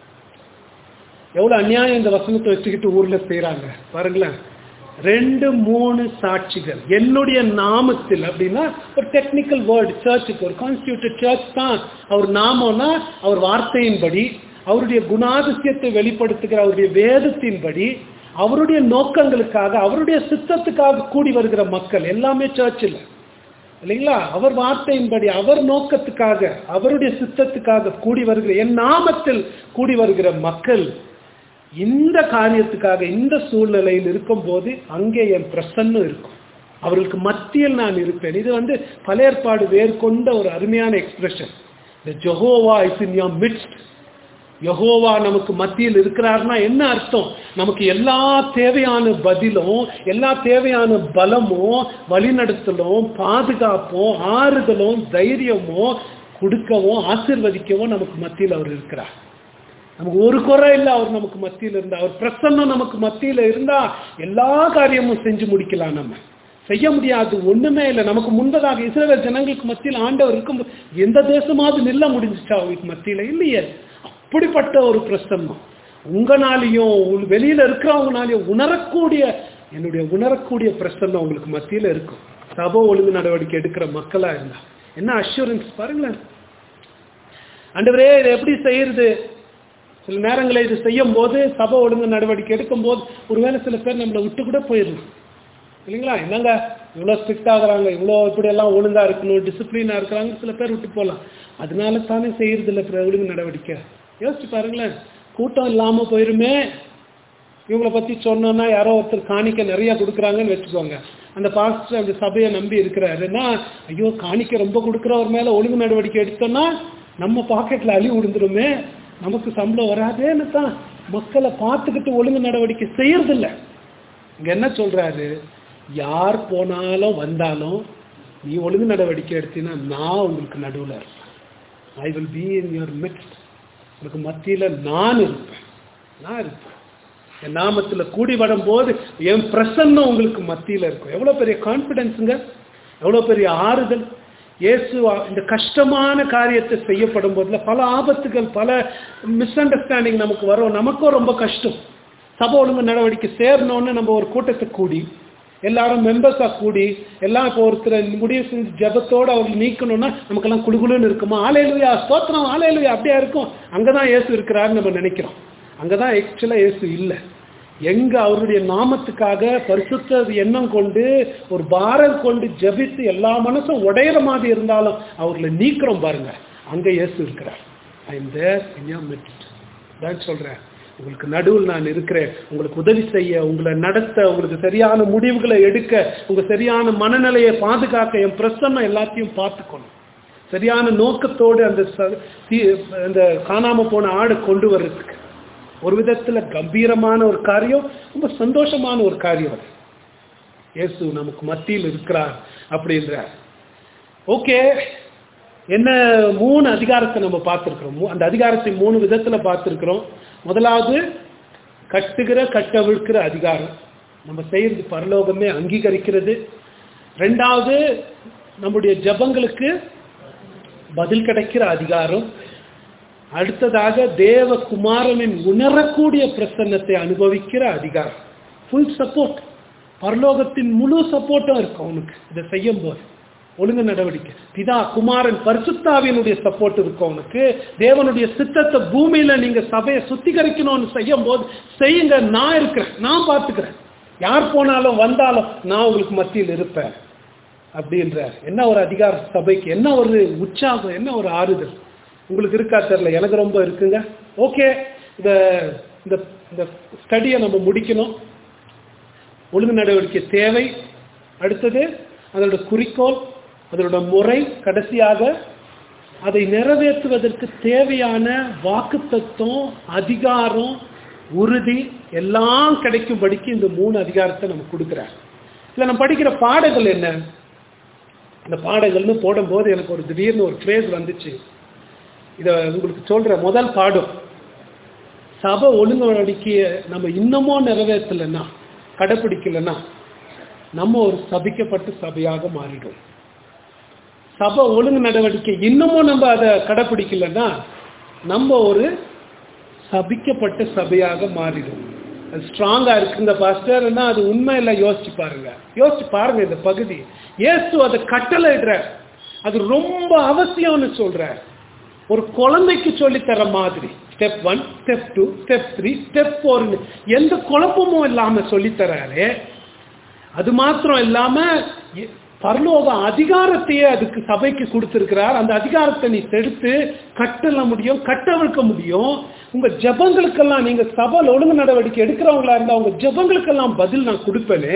எவ்வளவு அநியாயம் இந்த வசனத்தை வச்சுக்கிட்டு ஊர்ல செய்றாங்க பாருங்களேன் ரெண்டு மூணு சாட்சிகள் என்னுடைய நாமத்தில் அப்படின்னா ஒரு டெக்னிக்கல் வேர்டு சர்ச்சுக்கு ஒரு கான்ஸ்டியூட்டட் சர்ச் தான் அவர் நாமம்னா அவர் வார்த்தையின்படி அவருடைய குணாதிசயத்தை வெளிப்படுத்துகிற அவருடைய வேதத்தின்படி அவருடைய நோக்கங்களுக்காக அவருடைய சித்தத்துக்காக கூடி வருகிற மக்கள் எல்லாமே சர்ச்சில் இல்லைங்களா அவர் வார்த்தையின்படி அவர் நோக்கத்துக்காக அவருடைய சித்தத்துக்காக கூடி வருகிற என் நாமத்தில் கூடி வருகிற மக்கள் இந்த காரியத்துக்காக இந்த சூழ்நிலையில் இருக்கும்போது அங்கே என் பிரசன்னம் இருக்கும் அவர்களுக்கு மத்தியில் நான் இருப்பேன் இது வந்து பழைய ஏற்பாடு வேர்கொண்ட ஒரு அருமையான எக்ஸ்பிரஷன் இந்த Jehovah is in your midst யெகோவா நமக்கு மத்தியில் இருக்கிறார்னா என்ன அர்த்தம் நமக்கு எல்லா தேவையான பதிலும் எல்லா தேவையான பலமும் வழிநடத்தலும் பாதுகாப்பும் ஆறுதலும் தைரியமும் கொடுக்கவும் ஆசிர்வதிக்கவும் நமக்கு மத்தியில் அவர் இருக்கிறார் நமக்கு ஒரு குறை இல்லை அவர் நமக்கு மத்தியில் இருந்தா அவர் பிரசன்னம் நமக்கு மத்தியில் இருந்தா எல்லா காரியமும் செஞ்சு முடிக்கலாம் நம்ம செய்ய முடியாது ஒண்ணுமே இல்லை நமக்கு முன்பதாக இஸ்ரேல் ஜனங்களுக்கு மத்தியில் ஆண்டவர் இருக்கும் எந்த தேசமாவது நில்ல முடிஞ்சிச்சா அவங்களுக்கு மத்தியில இல்லையே அப்படிப்பட்ட ஒரு பிரசன்னம் உங்களாலையும் உங்க வெளியில இருக்கிறவங்கனாலையும் உணரக்கூடிய என்னுடைய உணரக்கூடிய பிரசன்னம் உங்களுக்கு மத்தியில இருக்கும் சபை ஒழுங்கு நடவடிக்கை எடுக்கிற மக்களா இருந்தா என்ன அஷூரன்ஸ் பாருங்களேன் ஆண்டவரே இதை எப்படி செய்யறது சில நேரங்களில் இது செய்யும் போது சபை ஒழுங்கு நடவடிக்கை எடுக்கும் போது ஒருவேளை சில பேர் நம்மளை விட்டு கூட போயிடலாம் இல்லைங்களா என்னங்க இவ்வளோ ஸ்ட்ரிக்ட் ஆகுறாங்க இவ்வளோ இப்படி எல்லாம் ஒழுங்கா இருக்கணும் டிசிப்ளினா இருக்கிறாங்க சில பேர் விட்டு போகலாம் அதனால தானே செய்யறது இல்லை பிற ஒழுங்கு நடவடிக்கை யோசிச்சு பாருங்களேன் கூட்டம் இல்லாம போயிருமே இவங்களை பத்தி சொன்னோம்னா யாரோ ஒருத்தர் காணிக்க நிறைய கொடுக்குறாங்கன்னு வச்சுக்கோங்க அந்த பாஸ்டர் அந்த சபையை நம்பி இருக்கிறாருன்னா ஐயோ காணிக்க ரொம்ப கொடுக்குறவர் மேல ஒழுங்கு நடவடிக்கை எடுத்தோம்னா நம்ம பாக்கெட்ல அழி விழுந்துருமே நமக்கு சம்பளம் வராதேன்னு தான் மக்களை பார்த்துக்கிட்டு ஒழுங்கு நடவடிக்கை செய்யறதில்ல இங்க என்ன சொல்றாரு யார் போனாலும் வந்தாலும் நீ ஒழுங்கு நடவடிக்கை எடுத்தீங்கன்னா நான் உங்களுக்கு நடுவுல இருப்பேன் I will be in your midst உங்களுக்கு மத்தியில நான் இருப்பேன் நான் இருப்பேன் என் நாமத்துல கூடி வரும்போது என் பிரசன்னம் உங்களுக்கு மத்தியில இருக்கும் எவ்வளவு பெரிய கான்பிடன்ஸுங்க எவ்வளவு பெரிய ஆறுதல் இயேசு இந்த கஷ்டமான காரியத்தை செய்யப்படும் போதுல பல ஆபத்துகள் பல மிஸ் அண்டர்ஸ்டாண்டிங் நமக்கு வரும் நமக்கும் ரொம்ப கஷ்டம் சபை ஒழுங்கு நடவடிக்கை சேரணும்னு நம்ம ஒரு கூட்டத்தை கூடி எல்லாரும் மெம்பர்ஸா கூடி எல்லாம் இப்போ ஒருத்தர் முடிவு செஞ்சு ஜபத்தோடு அவர்கள் நீக்கணும்னா நமக்கெல்லாம் குழுகுலுன்னு இருக்குமா ஆலையிலுயா ஸ்தோத்திரம் ஆலையிலுயா அப்படியா இருக்கும் அங்கதான் இயேசு இருக்கிறாருன்னு நம்ம நினைக்கிறோம் அங்கதான் ஆக்சுவலா இயேசு இல்லை எங்க அவருடைய நாமத்துக்காக பரிசுத்த எண்ணம் கொண்டு ஒரு பாரம் கொண்டு ஜபித்து எல்லா மனசும் உடையிற மாதிரி இருந்தாலும் அவர்களை நீக்கிறோம் பாருங்க அங்க இயேசு இருக்கிறார் I am there in your mid தான் சொல்றேன் உங்களுக்கு நடுவில் நான் இருக்கிறேன் உங்களுக்கு உதவி செய்ய உங்களை நடத்த உங்களுக்கு சரியான முடிவுகளை எடுக்க உங்க சரியான மனநிலையை பாதுகாக்க என் பிரசன்னம் எல்லாத்தையும் பார்த்துக்கணும் சரியான நோக்கத்தோடு அந்த ச- தீ- அந்த காணாம போன ஆடு கொண்டு வர்றதுக்கு ஒரு விதத்துல கம்பீரமான ஒரு காரியம் ரொம்ப சந்தோஷமான ஒரு காரியம் அது இயேசு நமக்கு மத்தியில் இருக்கிறார் அப்படின்றார் ஓகே என்ன மூணு அதிகாரத்தை நம்ம பார்த்துருக்கிறோம் மூ- அந்த அதிகாரத்தை மூணு விதத்துல பார்த்துருக்கிறோம் முதலாவது கட்டுகிற கட்டவிழ்க்கிற அதிகாரம் நம்ம செய்யறது பரலோகமே அங்கீகரிக்கிறது ரெண்டாவது நம்முடைய ஜபங்களுக்கு பதில் கிடைக்கிற அதிகாரம் அடுத்ததாக தேவகுமாரனின் உணரக்கூடிய பிரசன்னத்தை அனுபவிக்கிற அதிகாரம் ஃபுல் சப்போர்ட் பரலோகத்தின் முழு சப்போர்ட்டும் இருக்கும் அவனுக்கு இதை செய்யும் போது ஒழுங்கு நடவடிக்கை பிதா குமாரன் பரிசுத்தாவினுடைய சப்போர்ட் இருக்கும் அவனுக்கு தேவனுடைய சித்தத்தை பூமியில நீங்க சபையை சுத்திகரிக்கணும்னு செய்யும் போது செய்யுங்க நான் இருக்கிறேன் நான் பார்த்துக்கிறேன் யார் போனாலும் வந்தாலும் நான் உங்களுக்கு மத்தியில் இருப்பேன் அப்படின்றார் என்ன ஒரு அதிகார சபைக்கு என்ன ஒரு உற்சாகம் என்ன ஒரு ஆறுதல் உங்களுக்கு இருக்கா தெரியல எனக்கு ரொம்ப இருக்குங்க ஓகே இந்த இந்த இந்த ஸ்டடியை நம்ம முடிக்கணும் ஒழுங்கு நடவடிக்கை தேவை அடுத்தது அதோட குறிக்கோள் அதோட முறை கடைசியாக அதை நிறைவேற்றுவதற்கு தேவையான வாக்குத்தத்தம் அதிகாரம் உறுதி எல்லாம் கிடைக்கும்படிக்கு இந்த மூணு அதிகாரத்தை நம்ம கொடுக்குறார் இதில் நம்ம படிக்கிற பாடங்கள் என்ன அந்த பாடங்கள்னு போடும்போது எனக்கு ஒரு திடீர்னு ஒரு ஃப்ரேஸ் வந்துச்சு இதை உங்களுக்கு சொல்ற முதல் பாடம் சபை ஒழுங்கு நடவடிக்கையை நம்ம இன்னமும் நிறைவேற்றலைன்னா கடைப்பிடிக்கலைன்னா நம்ம ஒரு சபிக்கப்பட்ட சபையாக மாறிடும் சபை ஒழுங்கு நடவடிக்கை இன்னமும் நம்ம அதை கடைப்பிடிக்கலைன்னா நம்ம ஒரு சபிக்கப்பட்ட சபையாக மாறிடும் அது ஸ்ட்ராங்கா இருக்குங்க பாஸ்டர்னா அது உண்மையில யோசிச்சு பாருங்க யோசிச்சு பாருங்க இந்த பகுதி இயேசு அதை கட்டளையிடுற அது ரொம்ப அவசியம்னு சொல்ற ஒரு குழந்தைக்கு சொல்லித்தர மாதிரி step one step two step three step ஃபோர்னு எந்த குழப்பமும் இல்லாம சொல்லித்தராரு அது மாத்திரம் இல்லாம எ- பரலோக அதிகாரத்தையே அதுக்கு சபைக்கு கொடுத்திருக்கிறார் அந்த அதிகாரத்தை நீ எடுத்து கட்டல முடியும் கட்டவிழ்க்க முடியும் உங்க ஜபங்களுக்கெல்லாம் நீங்க சபையில் ஒழுங்கு நடவடிக்கை எடுக்கிறவங்களா இருந்தா உங்க ஜபங்களுக்கெல்லாம் பதில் நான் கொடுப்பேனே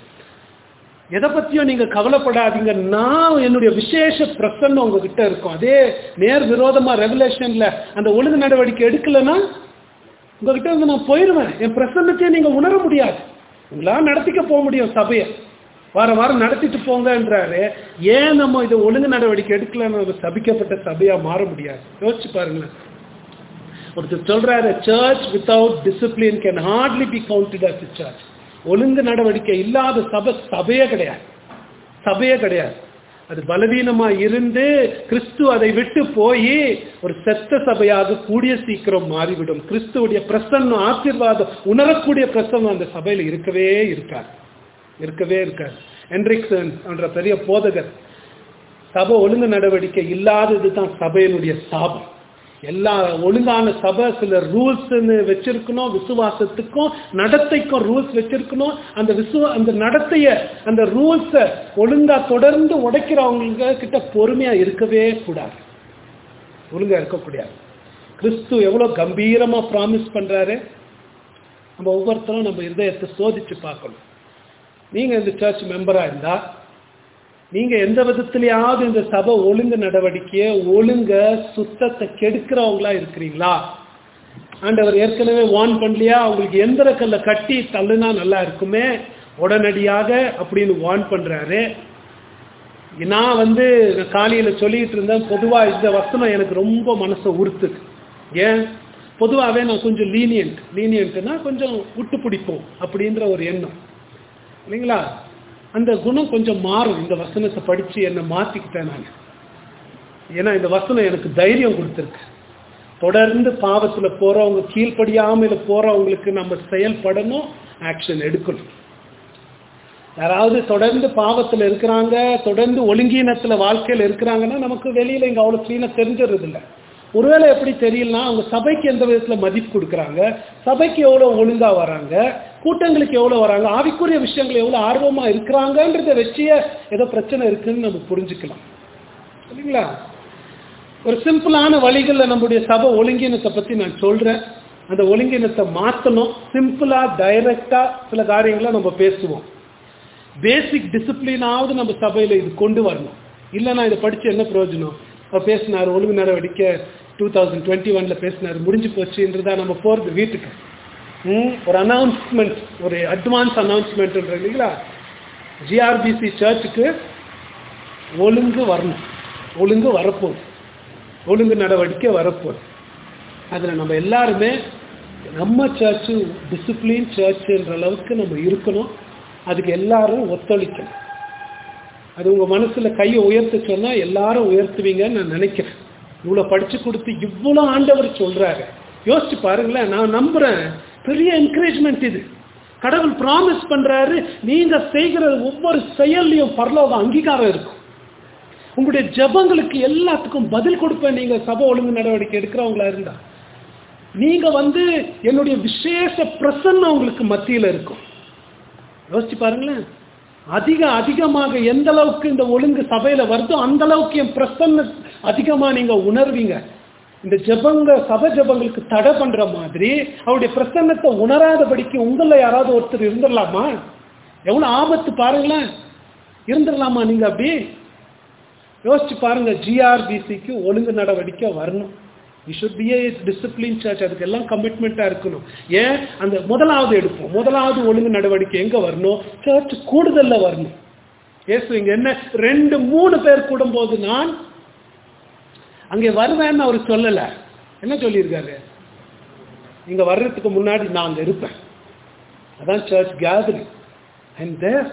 எதை பத்தியும் நீங்க கவலைப்படாதீங்க நான் என்னுடைய விசேஷ பிரசன்னம் உங்ககிட்ட இருக்கும் அதே நேர் விரோதமா ரெவலேஷன்ல அந்த ஒழுங்கு நடவடிக்கை எடுக்கலைன்னா உங்ககிட்ட இருந்து நான் போயிடுவேன் என் பிரசன்னத்தையே நீங்க உணர முடியாது உங்களா நடத்திக்க போக முடியும் சபையை வாரம் வாரம் நடத்திட்டு போங்கன்றாரு ஏன் நம்ம இதை ஒழுங்கு நடவடிக்கை எடுக்கலன்னு நம்ம சபிக்கப்பட்ட சபையா மாற முடியாது யோசிச்சு பாருங்களேன் ஒருத்தர் சொல்றாரு church without discipline can hardly be counted as church ஒழுங்கு நடவடிக்கை இல்லாத சபை சபையே கிடையாது சபையே கிடையாது அது பலவீனமா இருந்து கிறிஸ்து அதை விட்டு போய் ஒரு செத்த சபையாக கூடிய சீக்கிரம் மாறிவிடும் கிறிஸ்துவுடைய பிரசன்னம் ஆசீர்வாதம் உணரக்கூடிய பிரசன்னம் அந்த சபையில இருக்கவே இருக்காது இருக்கவே இருக்காது ஹென்ரிக்சன் என்ற பெரிய போதகர் சபை ஒழுங்கு நடவடிக்கை இல்லாதது தான் சபையினுடைய சாபம் எல்லா ஒழுங்கான சபை சில ரூல்ஸ்ன்னு வச்சிருக்கணும் விசுவாசத்துக்கும் நடத்தைக்கும் ரூல்ஸ் வச்சிருக்கணும் அந்த விசுவ அந்த நடத்தைய அந்த ரூல்ஸை ஒழுங்கா தொடர்ந்து உடைக்கிறவங்க கிட்ட பொறுமையா இருக்கவே கூடாது ஒழுங்கா இருக்கக்கூடாது கிறிஸ்து எவ்வளவு கம்பீரமா ப்ராமிஸ் பண்றாரு நம்ம ஒவ்வொருத்தரும் நம்ம இதயத்தை சோதிச்சு பார்க்கணும் நீங்க இந்த சர்ச் மெம்பரா இருந்தா நீங்க எந்த விதத்திலேயாவது இந்த சபை ஒழுங்கு நடவடிக்கையை ஒழுங்க சுத்தத்தை கெடுக்கிறவங்களா இருக்கிறீங்களா ஆண்டவர் ஏற்கனவே வார்ன் பண்ணலையா அவங்களுக்கு எந்திர கல்ல கட்டி தள்ளுனா நல்லா இருக்குமே உடனடியாக அப்படின்னு வார்ன் பண்றாரு நான் வந்து காலையில சொல்லிட்டு இருந்தேன் பொதுவா இந்த வசனம் எனக்கு ரொம்ப மனசை உறுத்துது ஏன் பொதுவாகவே நான் கொஞ்சம் லீனியன்ட் லீனியன்ட்னா கொஞ்சம் விட்டு பிடிப்போம் அப்படின்ற ஒரு எண்ணம் இல்லைங்களா அந்த குணம் கொஞ்சம் மாறும் இந்த வசனத்தை படிச்சு என்னை மாத்திக்கிட்டேன் நான் ஏன்னா இந்த வசனம் எனக்கு தைரியம் கொடுத்துருக்கு தொடர்ந்து பாவத்துல போறவங்க கீழ்ப்படியாமல் போறவங்களுக்கு நம்ம செயல்படணும் ஆக்ஷன் எடுக்கணும் யாராவது தொடர்ந்து பாவத்துல இருக்கிறாங்க தொடர்ந்து ஒழுங்கீனத்துல வாழ்க்கையில இருக்கிறாங்கன்னா நமக்கு வெளியில இங்க அவ்வளவு கிளீனா தெரிஞ்சிடுறது இல்லை ஒருவேளை எப்படி தெரியலனா அவங்க சபைக்கு எந்த விதத்துல மதிப்பு கொடுக்குறாங்க சபைக்கு எவ்வளவு ஒழுங்கா வராங்க கூட்டங்களுக்கு எவ்வளவு வராங்க ஆவிக்குரிய விஷயங்கள் எவ்வளவு ஆர்வமா இருக்கிறாங்கன்றத வச்சியே ஏதோ பிரச்சனை இருக்குன்னு நம்ம புரிஞ்சுக்கலாம் இல்லைங்களா ஒரு சிம்பிளான வழிகளில் நம்முடைய சபை ஒழுங்கினத்தை பத்தி நான் சொல்றேன் அந்த ஒழுங்கினத்தை மாற்றணும் சிம்பிளா டைரக்டா சில காரியங்களை நம்ம பேசுவோம் பேசிக் டிசிப்ளினாவது நம்ம சபையில இது கொண்டு வரணும் இல்லைன்னா இதை படிச்சு என்ன பிரயோஜனம் அவர் பேசினார் ஒழுங்கு நடவடிக்கை டூ தௌசண்ட் டுவெண்ட்டி ஒன்ல பேசினார் முடிஞ்சு போச்சுன்றதா நம்ம போறது வீட்டுக்கு ம், ஒரு அனௌன்ஸ்மெண்ட் ஒரு அட்வான்ஸ் அனௌன்ஸ்மெண்ட் இல்லைங்களா ஜிஆர்பிசி சர்ச்சுக்கு ஒழுங்கு வரணும் ஒழுங்கு வரப்போகுது ஒழுங்கு நடவடிக்கை வரப்போகுது அதில் நம்ம எல்லாருமே நம்ம சர்ச்சு டிசிப்ளின் சர்ச்சுன்ற அளவுக்கு நம்ம இருக்கணும் அதுக்கு எல்லாரும் ஒத்துழைக்கணும் அது உங்க மனசுல கையை உயர்த்த சொன்னா எல்லாரும் உயர்த்துவீங்கன்னு நான் நினைக்கிறேன் இவ்வளவு படிச்சு கொடுத்து இவ்வளவு ஆண்டவர் சொல்றாரு யோசிச்சு பாருங்களேன் நான் நம்புறேன் பெரிய என்கரேஜ்மெண்ட் இது கடவுள் ப்ராமிஸ் பண்றாரு நீங்க செய்கிற ஒவ்வொரு செயல்லையும் பரலோக அங்கீகாரம் இருக்கும் உங்களுடைய ஜெபங்களுக்கு எல்லாத்துக்கும் பதில் கொடுப்பேன் நீங்க சபை ஒழுங்கு நடவடிக்கை எடுக்கிறவங்களா இருந்தா நீங்க வந்து என்னுடைய விசேஷ பிரசன்னம் உங்களுக்கு மத்தியில இருக்கும் யோசிச்சு பாருங்களேன் அதிக அதிகமாக எந்த அளவுக்கு இந்த ஒழுங்கு சபையில வருதோ அந்த அளவுக்கு என் பிரசன்ன அதிகமா நீங்க உணர்வீங்க இந்த ஜெபங்க சபை ஜெபங்களுக்கு தடை பண்ற மாதிரி அவருடைய பிரசன்னத்தை உணராதபடிக்கு உங்கள யாராவது ஒருத்தர் இருந்துடலாமா எவ்வளவு ஆபத்து பாருங்களேன் இருந்துடலாமா நீங்க அப்படி யோசிச்சு பாருங்க ஜிஆர்பிசிக்கு ஒழுங்கு நடவடிக்கை வரணும் we should be a discipline church அதுக்கு எல்லாம் கமிட்மெண்ட்டாக இருக்கணும் ஏன் அந்த முதலாவது எடுப்போம் முதலாவது ஒழுங்கு நடவடிக்கை எங்கே வரணும் சர்ச் கூடுதல்ல வரணும் ஏசு இங்க என்ன ரெண்டு மூணு பேர் கூடும்போது நான் அங்கே வருவேன்னு அவர் சொல்லலை என்ன சொல்லியிருக்காரு இங்க வர்றதுக்கு முன்னாடி நான் அங்க இருப்பேன் அதான் சர்ச் கேதரிங் அண்ட் தேர்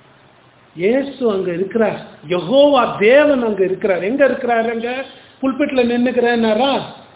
இயேசு அங்க இருக்கிறார் யெகோவா தேவன் அங்க இருக்கிறார் எங்க இருக்கிறார் அங்க புல்பெட்ல நின்னுக்கிறேன்னாரா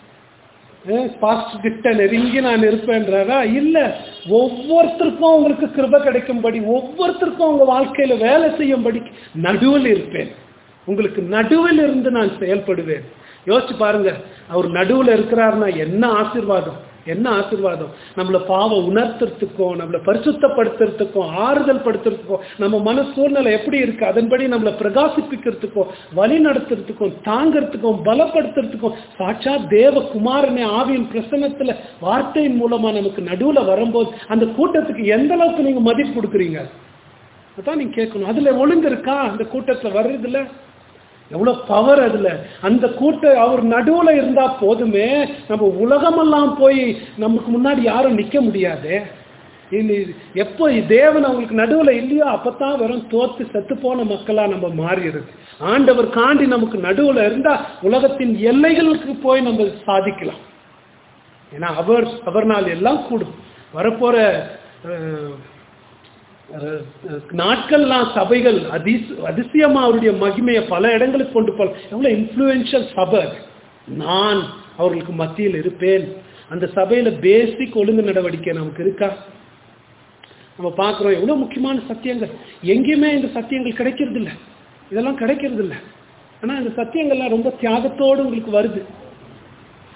பாஸ்ட் கிட்ட நெருங்கி நான் இருப்பேன்றாரா இல்ல ஒவ்வொருத்தருக்கும் உங்களுக்கு கிருப கிடைக்கும்படி ஒவ்வொருத்தருக்கும் உங்க வாழ்க்கையில வேலை செய்யும்படி நடுவில் இருப்பேன் உங்களுக்கு நடுவில் இருந்து நான் செயல்படுவேன் யோசிச்சு பாருங்க அவர் நடுவில் இருக்கிறாருன்னா என்ன ஆசீர்வாதம் என்ன ஆசீர்வாதம் நம்மளை பாவம் உணர்த்துறதுக்கும் நம்மளை பரிசுத்தப்படுத்துறதுக்கும் ஆறுதல் படுத்துறதுக்கும் நம்ம மன சூழ்நிலை எப்படி இருக்கு அதன்படி நம்மளை பிரகாசிப்பிக்கிறதுக்கும் வழி நடத்துறதுக்கும் தாங்கிறதுக்கும் பலப்படுத்துறதுக்கும் சாட்சா தேவ குமாரனே ஆவியின் பிரசன்னத்துல வார்த்தையின் மூலமா நமக்கு நடுவுல வரும்போது அந்த கூட்டத்துக்கு எந்த அளவுக்கு நீங்க மதிப்பு கொடுக்குறீங்க அதான் நீங்க கேட்கணும் அதுல ஒழுங்கு இருக்கா அந்த கூட்டத்துல வர்றதுல எவ்வளவு பவர் அதுல அந்த கூட்ட அவர் நடுவுல இருந்தா போதுமே நம்ம உலகமெல்லாம் போய் நமக்கு முன்னாடி யாரும் நிக்க முடியாது இனி எப்போ தேவன் அவங்களுக்கு நடுவுல இல்லையோ அப்பதான் வெறும் தோத்து செத்து போன மக்களா நம்ம மாறிடுது ஆண்டவர் காண்டி நமக்கு நடுவுல இருந்தா உலகத்தின் எல்லைகளுக்கு போய் நம்ம சாதிக்கலாம் ஏன்னா அவர் அவர்னால் எல்லாம் கூடும் வரப்போற அஹ், அஹ், நாட்கள்லாம் சபைகள் அதிஸ் அதிசயமா அவருடைய மகிமையை பல இடங்களுக்கு கொண்டு போல எவ்வளவு இன்ஃப்ளூயன்ஷியல் சபை அது. நான் அவர்களுக்கு மத்தியில் இருப்பேன் அந்த சபையில பேசிக் ஒழுங்கு நடவடிக்கை நமக்கு இருக்கா நம்ம பார்க்குறோம் எவ்வளவு முக்கியமான சத்தியங்கள் எங்கேயுமே இந்த சத்தியங்கள் கிடைக்கிறது இல்ல இதெல்லாம் கிடைக்கிறது இல்ல ஆனா இந்த சத்தியங்கள்லாம் ரொம்ப தியாகத்தோடு உங்களுக்கு வருது